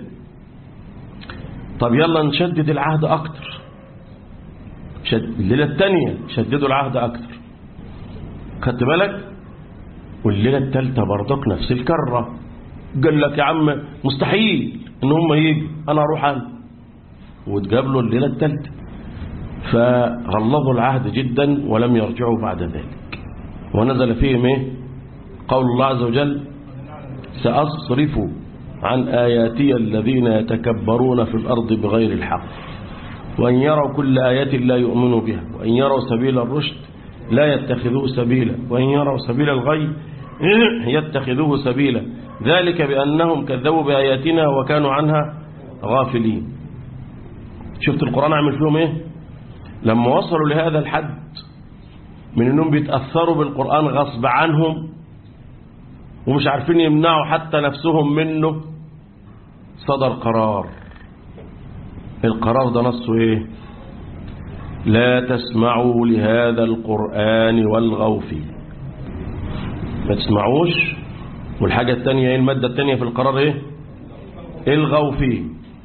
طب يلا نشدد العهد اكتر شد... الليلة التانية شددوا العهد اكتر خدت بالك والليلة التالتة برضك نفس الكرة قال لك يا عم مستحيل ان هم يجي انا اروح انا وتقابلوا الليلة التالتة فغلظوا العهد جدا ولم يرجعوا بعد ذلك ونزل فيهم ايه قول الله عز وجل سأصرف عن آياتي الذين يتكبرون في الأرض بغير الحق وأن يروا كل آية لا يؤمنوا بها وأن يروا سبيل الرشد لا يتخذوه سبيلا وأن يروا سبيل الغي يتخذوه سبيلا ذلك بأنهم كذبوا بآياتنا وكانوا عنها غافلين شفت القرآن عمل فيهم ايه لما وصلوا لهذا الحد من انهم بيتأثروا بالقرآن غصب عنهم ومش عارفين يمنعوا حتى نفسهم منه صدر قرار القرار ده نصه ايه لا تسمعوا لهذا القرآن والغوا فيه ما تسمعوش والحاجة التانية ايه المادة التانية في القرار ايه الغوا فيه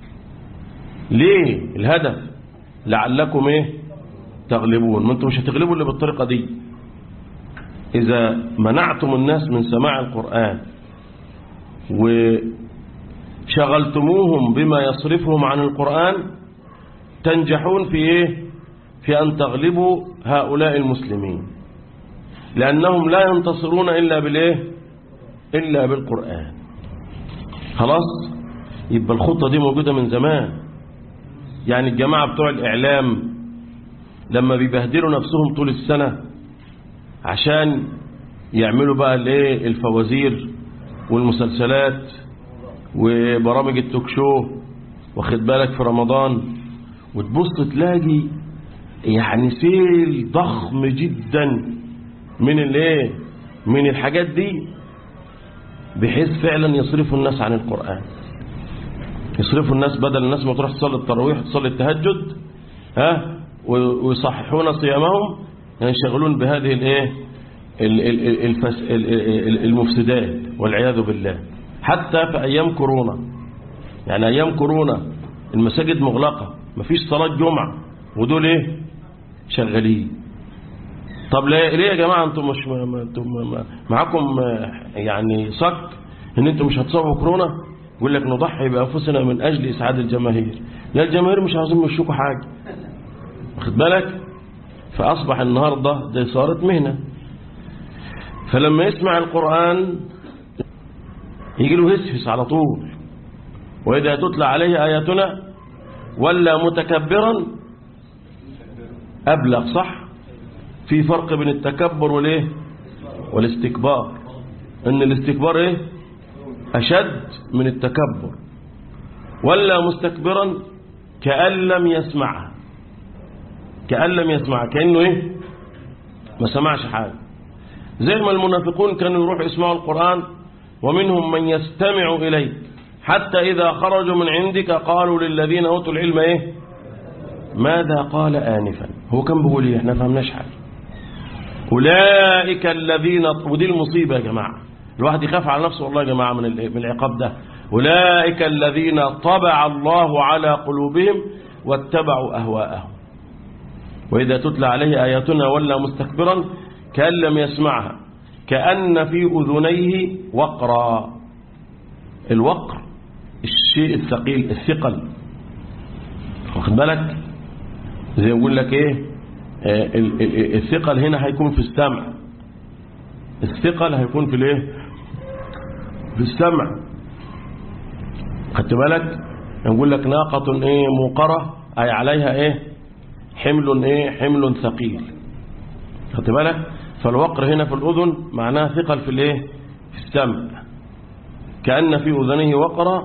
ليه الهدف لعلكم ايه تغلبون ما انتم مش هتغلبوا اللي بالطريقة دي إذا منعتم الناس من سماع القرآن وشغلتموهم بما يصرفهم عن القرآن تنجحون في إيه؟ في أن تغلبوا هؤلاء المسلمين لأنهم لا ينتصرون إلا بالإيه؟ إلا بالقرآن خلاص يبقى الخطة دي موجودة من زمان يعني الجماعة بتوع الإعلام لما بيبهدلوا نفسهم طول السنة عشان يعملوا بقى الايه الفوازير والمسلسلات وبرامج التوك شو واخد بالك في رمضان وتبص تلاقي يعني سيل ضخم جدا من الايه من الحاجات دي بحيث فعلا يصرفوا الناس عن القرآن يصرفوا الناس بدل الناس ما تروح تصلي التراويح تصلي التهجد ها ويصححون صيامهم ينشغلون بهذه الايه الفس المفسدات والعياذ بالله حتى في ايام كورونا يعني ايام كورونا المساجد مغلقه مفيش صلاه جمعه ودول ايه شغالين طب ليه ليه يا جماعه انتم مش ما انتم معاكم يعني صك ان انتم مش هتصابوا كورونا يقول لك نضحي بانفسنا من اجل اسعاد الجماهير لا الجماهير مش عاوزين يمشوكوا حاجه واخد بالك فأصبح النهاردة دي صارت مهنة فلما يسمع القرآن يجي له هسهس على طول وإذا تتلى عليه آياتنا ولا متكبرا أبلغ صح في فرق بين التكبر والإيه والاستكبار إن الاستكبار إيه أشد من التكبر ولا مستكبرا كأن لم يسمعها كأن لم يسمع كأنه إيه ما سمعش حاجة زي ما المنافقون كانوا يروحوا يسمعوا القرآن ومنهم من يستمع إليك حتى إذا خرجوا من عندك قالوا للذين أوتوا العلم إيه ماذا قال آنفا هو كان بيقول إيه احنا فهمناش حاجة أولئك الذين ودي المصيبة يا جماعة الواحد يخاف على نفسه والله يا جماعة من من العقاب ده أولئك الذين طبع الله على قلوبهم واتبعوا أهواءهم وإذا تتلى عليه آياتنا ولا مستكبرا كأن لم يسمعها كأن في أذنيه وقرا الوقر الشيء الثقيل الثقل واخد بالك زي يقول لك ايه آه الثقل هنا هيكون في السمع الثقل هيكون في الايه في السمع خدت بالك يقول لك ناقة ايه موقرة اي عليها ايه حمل ايه حمل ثقيل خدت بالك فالوقر هنا في الأذن معناها ثقل في الايه في السمع كأن في أذنه وقرا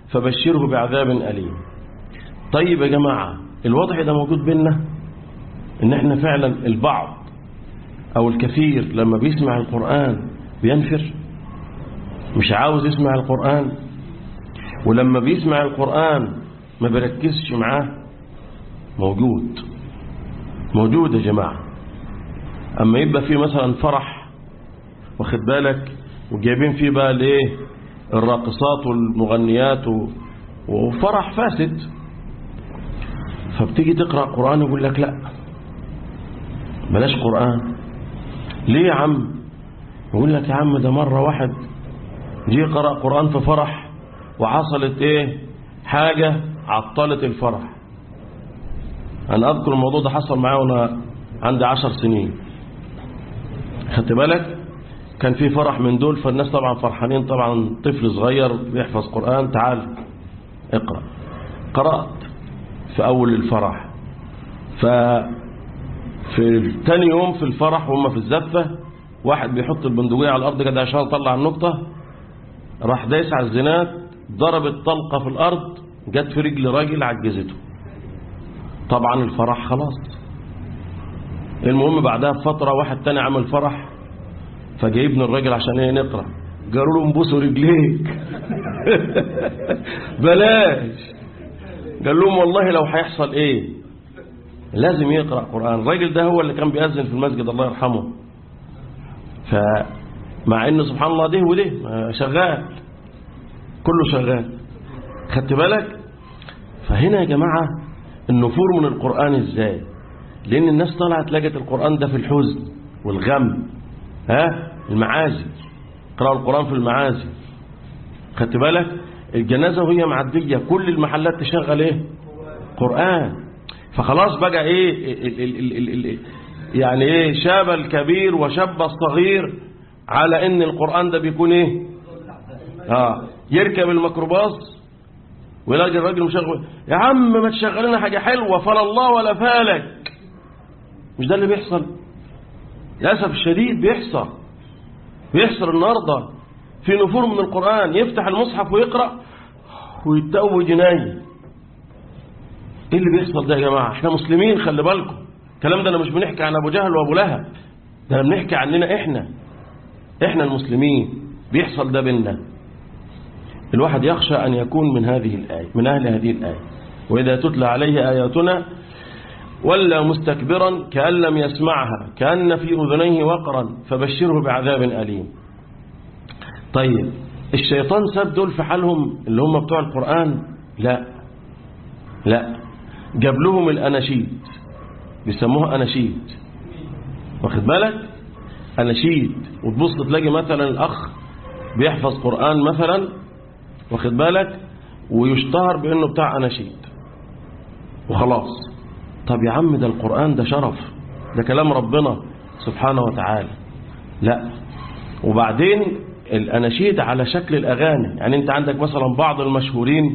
فبشره بعذاب أليم طيب يا جماعة الوضع ده موجود بينا ان احنا فعلا البعض او الكثير لما بيسمع القرآن بينفر مش عاوز يسمع القرآن ولما بيسمع القرآن ما بيركزش معاه موجود موجود يا جماعة اما يبقى فيه مثلا فرح واخد بالك وجايبين فيه بقى الايه الراقصات والمغنيات و... وفرح فاسد فبتيجي تقرأ قرآن يقول لك لا بلاش قرآن ليه يا عم يقول لك يا عم ده مرة واحد جه قرأ قرآن في فرح وحصلت ايه حاجة عطلت الفرح انا اذكر الموضوع ده حصل معايا وانا عندي عشر سنين خدت بالك كان في فرح من دول فالناس طبعا فرحانين طبعا طفل صغير بيحفظ قرآن تعال اقرأ قرأت في أول الفرح ف في تاني يوم في الفرح وهم في الزفة واحد بيحط البندقية على الأرض كده عشان يطلع النقطة راح دايس على الزناد ضربت طلقة في الأرض جت في رجل راجل عجزته طبعا الفرح خلاص المهم بعدها بفترة واحد تاني عمل فرح فجايبني الراجل عشان ايه نقرأ قالوا له انبسوا رجليك بلاش قال لهم والله لو هيحصل ايه لازم يقرأ قرآن الراجل ده هو اللي كان بيأذن في المسجد الله يرحمه فمع ان سبحان الله ده وده شغال كله شغال خدت بالك فهنا يا جماعة النفور من القرآن ازاي لان الناس طلعت لقت القرآن ده في الحزن والغم ها المعازي قرأوا القرآن في المعازي خدت بالك الجنازة وهي معدية كل المحلات تشغل ايه قرآن فخلاص بقى ايه ال ال ال ال ال يعني ايه شاب الكبير وشاب الصغير على ان القرآن ده بيكون ايه اه يركب الميكروباص ويلاقي الراجل مشغل يا عم ما تشغل لنا حاجة حلوة فلا الله ولا فالك مش ده اللي بيحصل للأسف الشديد بيحصل بيحصل النهاردة في نفور من القرآن يفتح المصحف ويقرأ ويتوج نايم ايه اللي بيحصل ده يا جماعة احنا مسلمين خلي بالكم الكلام ده انا مش بنحكي عن ابو جهل وابو لهب ده انا بنحكي عننا احنا احنا المسلمين بيحصل ده بينا الواحد يخشى ان يكون من هذه الآية من اهل هذه الآية واذا تتلى عليه آياتنا ولا مستكبرا كأن لم يسمعها كأن في أذنيه وقرا فبشره بعذاب أليم طيب الشيطان ساب دول في حالهم اللي هم بتوع القرآن لا لا جاب لهم الأناشيد بيسموها أناشيد واخد بالك أناشيد وتبص تلاقي مثلا الأخ بيحفظ قرآن مثلا واخد بالك ويشتهر بأنه بتاع أناشيد وخلاص طب يا عم ده القرآن ده شرف ده كلام ربنا سبحانه وتعالى لا وبعدين الأناشيد على شكل الأغاني يعني أنت عندك مثلا بعض المشهورين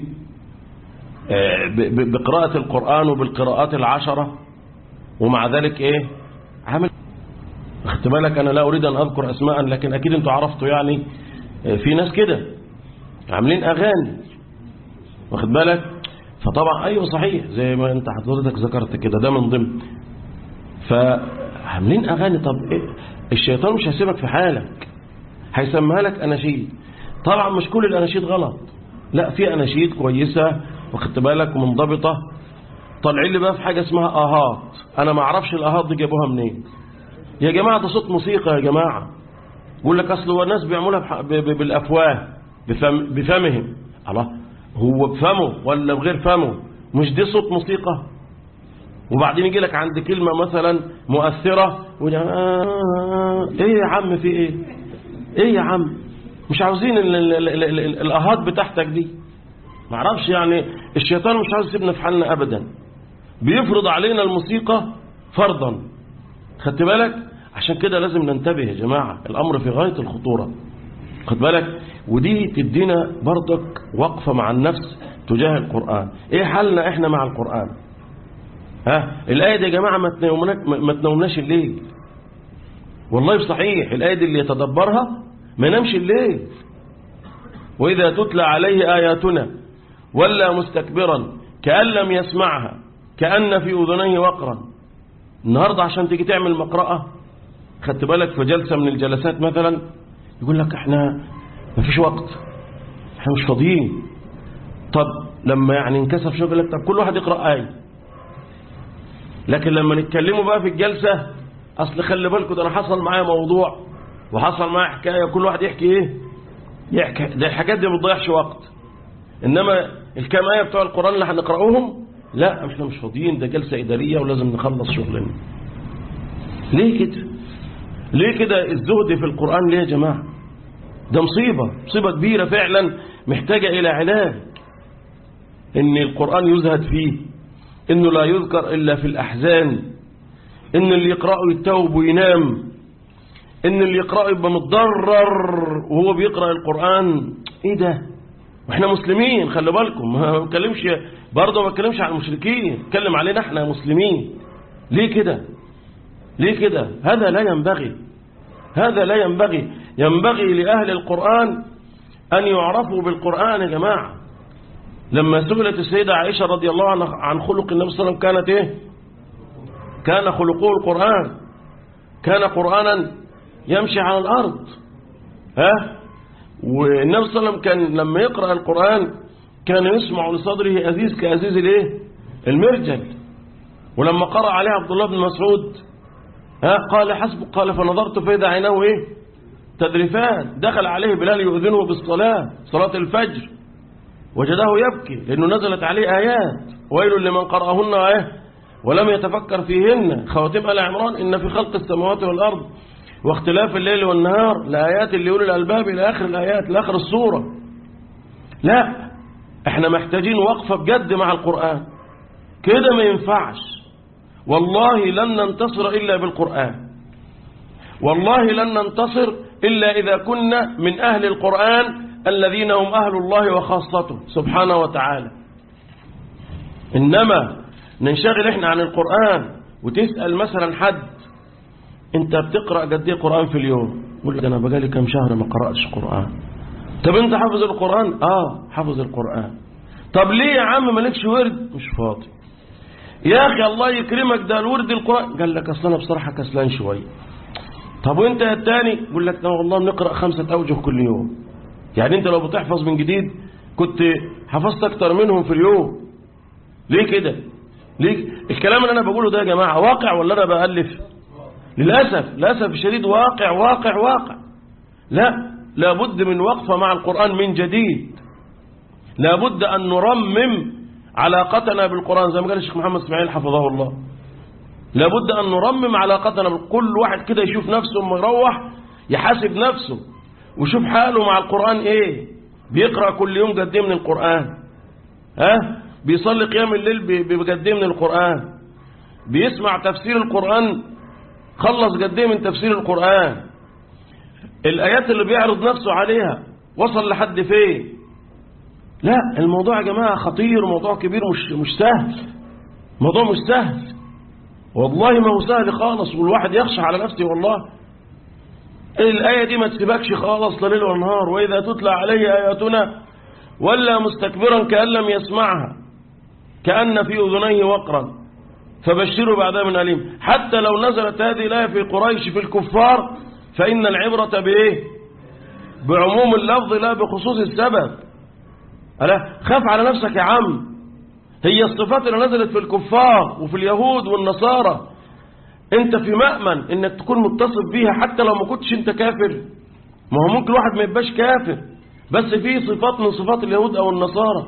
بقراءة القرآن وبالقراءات العشرة ومع ذلك إيه عامل اخت بالك أنا لا أريد أن أذكر أسماء لكن أكيد أنتوا عرفتوا يعني في ناس كده عاملين أغاني واخد بالك فطبعا أيوه صحيح زي ما أنت حضرتك ذكرت كده ده من ضمن فعاملين أغاني طب إيه الشيطان مش هيسيبك في حالك هيسميها لك أناشيد طبعا مش كل الأناشيد غلط لا في أناشيد كويسة واخدت بالك ومنضبطة طالعين لي بقى في حاجة اسمها آهات أنا ما أعرفش الآهات دي جابوها منين يا جماعة ده صوت موسيقى يا جماعة يقول لك أصل هو الناس بيعملوها بالأفواه بفم بفمهم الله هو بفمه ولا بغير فمه مش دي صوت موسيقى وبعدين يجي لك عند كلمة مثلا مؤثرة آه ايه يا عم في ايه ايه يا عم مش عاوزين الاهات بتاعتك دي معرفش يعني الشيطان مش عاوز يسيبنا في حالنا ابدا بيفرض علينا الموسيقى فرضا خدت بالك عشان كده لازم ننتبه يا جماعة الامر في غاية الخطورة خد بالك ودي تدينا برضك وقفة مع النفس تجاه القرآن ايه حالنا احنا مع القرآن ها الآية دي يا جماعة ما تنومناش, ما تنومناش الليل والله بصحيح الآية دي اللي يتدبرها ما ينامش الليل وإذا تتلى عليه آياتنا ولا مستكبرا كأن لم يسمعها كأن في أذنيه وقرا النهاردة عشان تيجي تعمل مقرأة خدت بالك في جلسة من الجلسات مثلا يقول لك احنا مفيش وقت احنا مش فاضيين طب لما يعني انكسف شغلك طب كل واحد يقرأ آية لكن لما نتكلموا بقى في الجلسة أصل خلي بالكم ده أنا حصل معايا موضوع وحصل معايا حكاية كل واحد يحكي إيه يحكي ده الحاجات دي ما بتضيعش وقت إنما الكام آية بتوع القرآن اللي هنقرأوهم لا احنا مش فاضيين ده جلسة إدارية ولازم نخلص شغلنا ليه كده ليه كده الزهد في القرآن ليه يا جماعة ده مصيبة مصيبة كبيرة فعلا محتاجة إلى علاج إن القرآن يزهد فيه إنه لا يذكر إلا في الأحزان إن اللي يقرأه يتوب وينام إن اللي يقرأه يبقى متضرر وهو بيقرأ القرآن إيه ده وإحنا مسلمين خلي بالكم ما بتكلمش برضه ما بتكلمش عن المشركين بتكلم علينا إحنا مسلمين ليه كده ليه كده هذا لا ينبغي هذا لا ينبغي ينبغي لأهل القرآن أن يعرفوا بالقرآن يا جماعة لما سئلت السيدة عائشة رضي الله عنها عن خلق النبي صلى الله عليه وسلم كانت إيه كان خلقه القرآن كان قرآنا يمشي على الأرض ها والنبي صلى الله عليه وسلم كان لما يقرأ القرآن كان يسمع لصدره أزيز كأزيز الايه المرجل ولما قرأ عليه عبد الله بن مسعود ها قال حسبك قال فنظرت فإذا عينه إيه تدريفان دخل عليه بلال يؤذنه بالصلاة صلاة الفجر وجده يبكي لأنه نزلت عليه آيات ويل لمن قرأهن آيه ولم يتفكر فيهن خواتيم آل عمران إن في خلق السماوات والأرض واختلاف الليل والنهار لآيات اللي يقول الألباب إلى آخر الآيات لآخر السورة لا احنا محتاجين وقفة بجد مع القرآن كده ما ينفعش والله لن ننتصر إلا بالقرآن والله لن ننتصر إلا إذا كنا من أهل القرآن الذين هم أهل الله وخاصته سبحانه وتعالى إنما ننشغل إحنا عن القرآن وتسأل مثلا حد أنت بتقرأ قد إيه قرآن في اليوم يقول لك أنا بقالي كم شهر ما قرأتش قرآن طب أنت حافظ القرآن آه حافظ القرآن طب ليه يا عم مالكش ورد مش فاضي يا أخي الله يكرمك ده الورد القرآن قال لك أصل أنا بصراحة كسلان شوية طب وانت يا التاني يقول لك لا والله بنقرأ خمسة أوجه كل يوم يعني انت لو بتحفظ من جديد كنت حفظت اكتر منهم في اليوم ليه كده ليه الكلام اللي انا بقوله ده يا جماعة واقع ولا انا بألف للأسف للأسف الشديد واقع واقع واقع لا لابد من وقفة مع القرآن من جديد لابد أن نرمم علاقتنا بالقرآن زي ما قال الشيخ محمد اسماعيل حفظه الله لابد أن نرمم علاقتنا كل واحد كده يشوف نفسه لما يروح يحاسب نفسه وشوف حاله مع القرآن ايه بيقرأ كل يوم قد ايه من القرآن ها بيصلي قيام الليل بقد ايه من القرآن بيسمع تفسير القرآن خلص قد ايه من تفسير القرآن الآيات اللي بيعرض نفسه عليها وصل لحد فين لا الموضوع يا جماعة خطير وموضوع كبير مش مش سهل موضوع مش سهل والله ما هو سهل خالص والواحد يخشى على نفسه والله الآية دي ما تسيبكش خالص ليل ونهار وإذا تتلى عليه آياتنا ولا مستكبرا كأن لم يسمعها كأن في أذنيه وقرا فبشروا بعذاب أليم حتى لو نزلت هذه الآية في قريش في الكفار فإن العبرة بإيه بعموم اللفظ لا بخصوص السبب ألا خاف على نفسك يا عم هي الصفات اللي نزلت في الكفار وفي اليهود والنصارى انت في مأمن انك تكون متصف بيها حتى لو ما كنتش انت كافر ما هو ممكن واحد ما يبقاش كافر بس في صفات من صفات اليهود او النصارى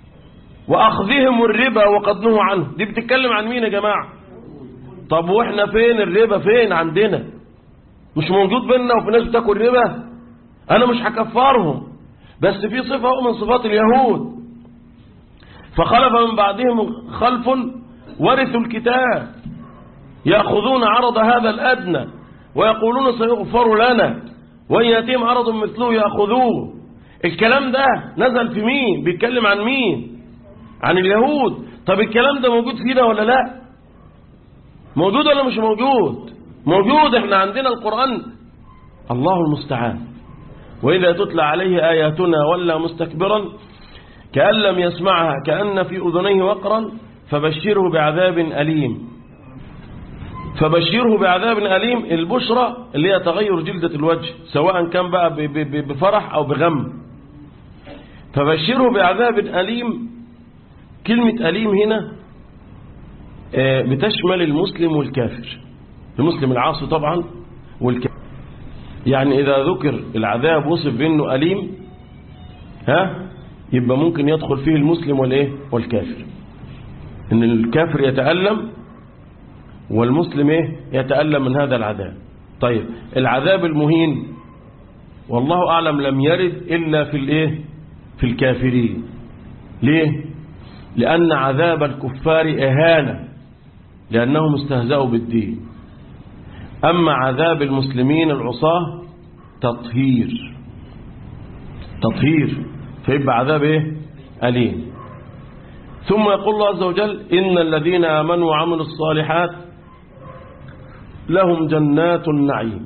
واخذهم الربا وقد نهوا عنه دي بتتكلم عن مين يا جماعة طب واحنا فين الربا فين عندنا مش موجود بيننا وفي ناس بتاكل ربا انا مش هكفرهم بس في صفة من صفات اليهود فخلف من بعدهم خلف ورثوا الكتاب يأخذون عرض هذا الأدنى ويقولون سيغفر لنا وإن يتيم عرض مثله يأخذوه الكلام ده نزل في مين بيتكلم عن مين عن اليهود طب الكلام ده موجود فينا ولا لا موجود ولا مش موجود موجود احنا عندنا القرآن الله المستعان وإذا تتلى عليه آياتنا ولا مستكبرا كأن لم يسمعها كأن في أذنيه وقرا فبشره بعذاب أليم فبشره بعذاب أليم البشرى اللي هي تغير جلدة الوجه سواء كان بقى ب- ب- ب- بفرح أو بغم فبشره بعذاب أليم كلمة أليم هنا آه، بتشمل المسلم والكافر المسلم العاصي طبعا والكافر يعني إذا ذكر العذاب وصف بأنه أليم ها يبقى ممكن يدخل فيه المسلم والإيه والكافر إن الكافر يتألم والمسلم إيه يتألم من هذا العذاب طيب العذاب المهين والله أعلم لم يرد إلا في الإيه في الكافرين ليه لأن عذاب الكفار إهانة لأنهم استهزأوا بالدين أما عذاب المسلمين العصاة تطهير تطهير فيبقى عذاب إيه أليم ثم يقول الله عز وجل إن الذين آمنوا وعملوا الصالحات لهم جنات النعيم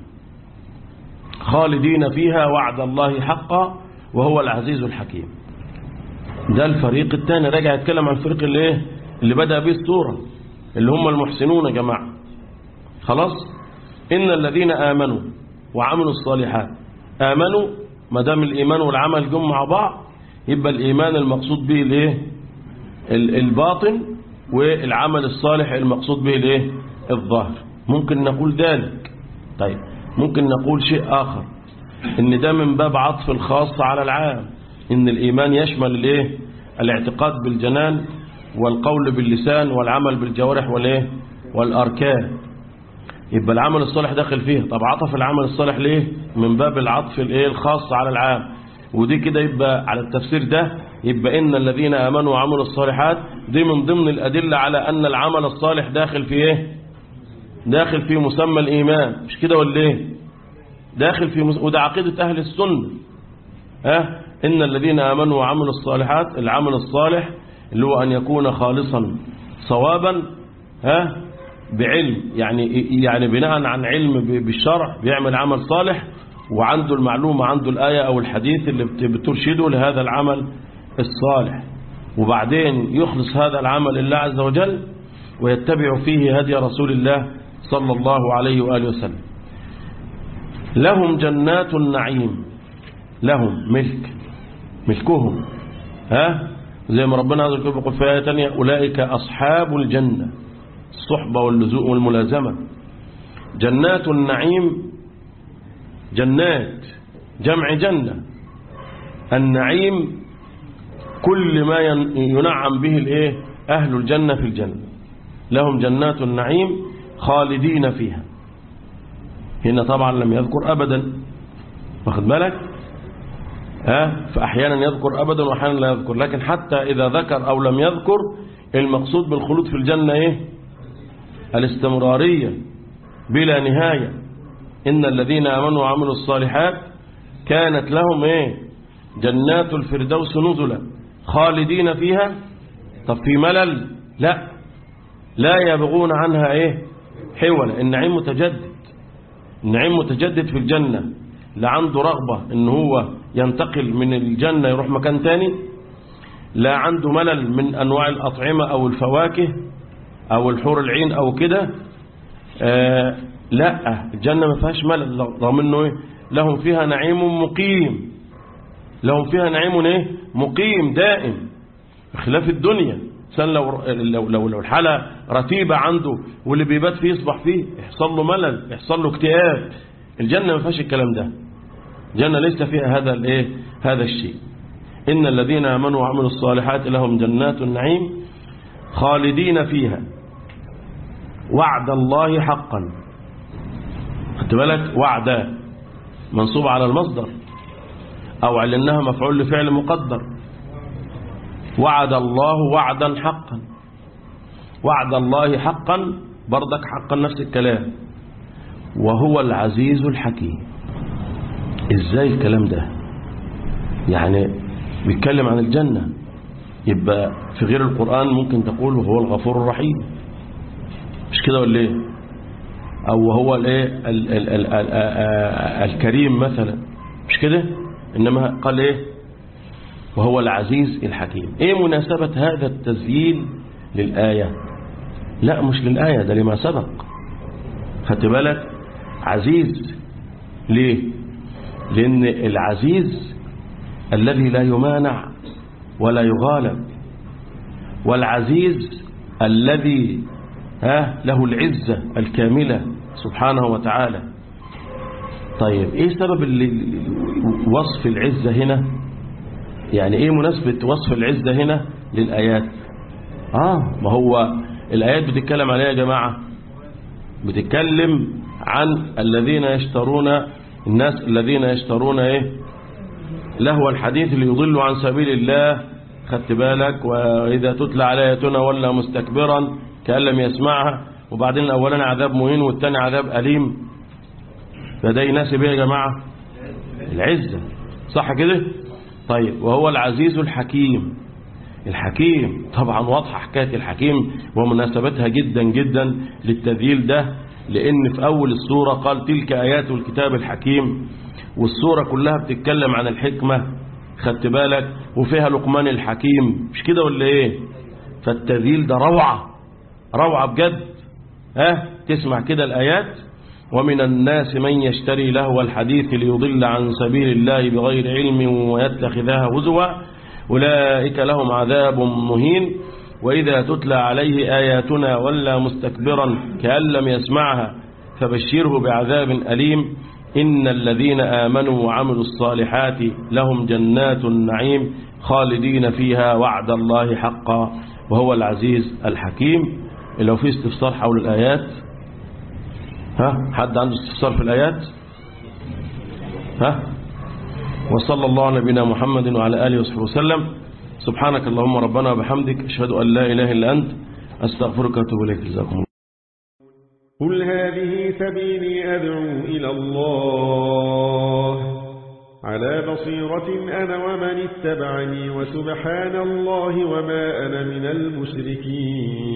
خالدين فيها وعد الله حقا وهو العزيز الحكيم ده الفريق الثاني راجع يتكلم عن الفريق اللي ايه اللي بدأ به السورة اللي هم المحسنون يا جماعة خلاص إن الذين آمنوا وعملوا الصالحات آمنوا ما دام الإيمان والعمل جم مع بعض يبقى الإيمان المقصود به الايه ال- الباطن والعمل الصالح المقصود به الايه الظاهر ممكن نقول ذلك طيب ممكن نقول شيء آخر ان ده من باب عطف الخاص على العام ان الإيمان يشمل الايه الاعتقاد بالجنان والقول باللسان والعمل بالجوارح والايه والأركان يبقى العمل الصالح داخل فيه طب عطف العمل الصالح ليه من باب العطف الايه الخاص على العام ودي كده يبقى على التفسير ده يبقى إن الذين آمنوا وعملوا الصالحات دي من ضمن الأدلة على أن العمل الصالح داخل في إيه داخل في مسمى الإيمان مش كده ولا إيه داخل في مس... وده عقيدة أهل السنة ها إن الذين آمنوا وعملوا الصالحات العمل الصالح اللي هو أن يكون خالصا صوابا ها بعلم يعني يعني بناء عن علم ب- بالشرع بيعمل عمل صالح وعنده المعلومة عنده الآية أو الحديث اللي بت- بترشده لهذا العمل الصالح وبعدين يخلص هذا العمل لله عز وجل ويتبع فيه هدي رسول الله صلى الله عليه وآله وسلم لهم جنات النعيم لهم ملك ملكهم ها زي ما ربنا عز وجل يقول في آية تانية أولئك أصحاب الجنة الصحبة واللزوء والملازمة جنات النعيم جنات جمع جنة النعيم كل ما ين- ينعم به الايه أهل الجنة في الجنة لهم جنات النعيم خالدين فيها هنا طبعا لم يذكر أبدا واخد بالك ها فأحيانا يذكر أبدا وأحيانا لا يذكر لكن حتى إذا ذكر أو لم يذكر المقصود بالخلود في الجنة إيه الاستمرارية بلا نهاية إن الذين آمنوا وعملوا الصالحات كانت لهم إيه جنات الفردوس نزلا خالدين فيها طب في ملل لا لا يبغون عنها إيه حولا النعيم متجدد النعيم متجدد في الجنة لا عنده رغبة ان هو ينتقل من الجنة يروح مكان تاني لا عنده ملل من أنواع الأطعمة أو الفواكه أو الحور العين أو كده آه لا الجنة ما فيهاش ملل رغم انه إيه؟ لهم فيها نعيم مقيم لهم فيها نعيم ايه مقيم دائم بخلاف الدنيا سن لو لو لو, لو الحالة رتيبة عنده واللي بيبات فيه يصبح فيه يحصل له ملل يحصل له اكتئاب الجنة ما فيهاش الكلام ده الجنة ليس فيها هذا الايه هذا الشيء إن الذين آمنوا وعملوا الصالحات لهم جنات النعيم خالدين فيها وعد الله حقا خدت بالك وعدا منصوب على المصدر أو على أنها مفعول لفعل مقدر وعد الله وعدا حقا وعد الله حقا برضك حقا نفس الكلام وهو العزيز الحكيم ازاي الكلام ده يعني بيتكلم عن الجنة يبقى في غير القرآن ممكن تقول وهو الغفور الرحيم مش كده ولا ايه او هو الايه ال- ال- ال- ال- الكريم مثلا مش كده انما قال ايه وهو العزيز الحكيم ايه مناسبة هذا التسجيل للآية لا مش للآية ده لما سبق خدت بالك عزيز ليه لأن العزيز الذي لا يمانع ولا يغالب والعزيز الذي ها له العزة الكاملة سبحانه وتعالى طيب ايه سبب اللي وصف العزة هنا يعني ايه مناسبة وصف العزة هنا للآيات اه ما هو الآيات بتتكلم عليها يا جماعة بتتكلم عن الذين يشترون الناس الذين يشترون ايه لهو الحديث ليضلوا عن سبيل الله خدت بالك وإذا تتلى على آياتنا ولا مستكبرا كأن لم يسمعها وبعدين الأولاني عذاب مهين والثاني عذاب أليم فده يناسب ايه يا جماعة العزة صح كده طيب وهو العزيز الحكيم الحكيم طبعا واضحة حكاية الحكيم ومناسبتها جدا جدا للتذييل ده لأن في أول السورة قال تلك آيات الكتاب الحكيم والسورة كلها بتتكلم عن الحكمة خدت بالك وفيها لقمان الحكيم مش كده ولا ايه فالتذييل ده روعة روعة بجد ها تسمع كده الآيات ومن الناس من يشتري لهو الحديث ليضل عن سبيل الله بغير علم ويتخذها هزوا أولئك لهم عذاب مهين وإذا تتلى عليه آياتنا ولا مستكبرا كأن لم يسمعها فبشره بعذاب أليم إن الذين آمنوا وعملوا الصالحات لهم جنات النعيم خالدين فيها وعد الله حقا وهو العزيز الحكيم لو في استفسار حول الآيات ها حد عنده استفسار في الآيات ها وصلى الله على نبينا محمد وعلى آله وصحبه وسلم سبحانك اللهم ربنا وبحمدك أشهد أن لا إله إلا أنت أستغفرك وأتوب إليك جزاكم الله قل هذه سبيلي أدعو إلى الله على بصيرة أنا ومن اتبعني وسبحان الله وما أنا من المشركين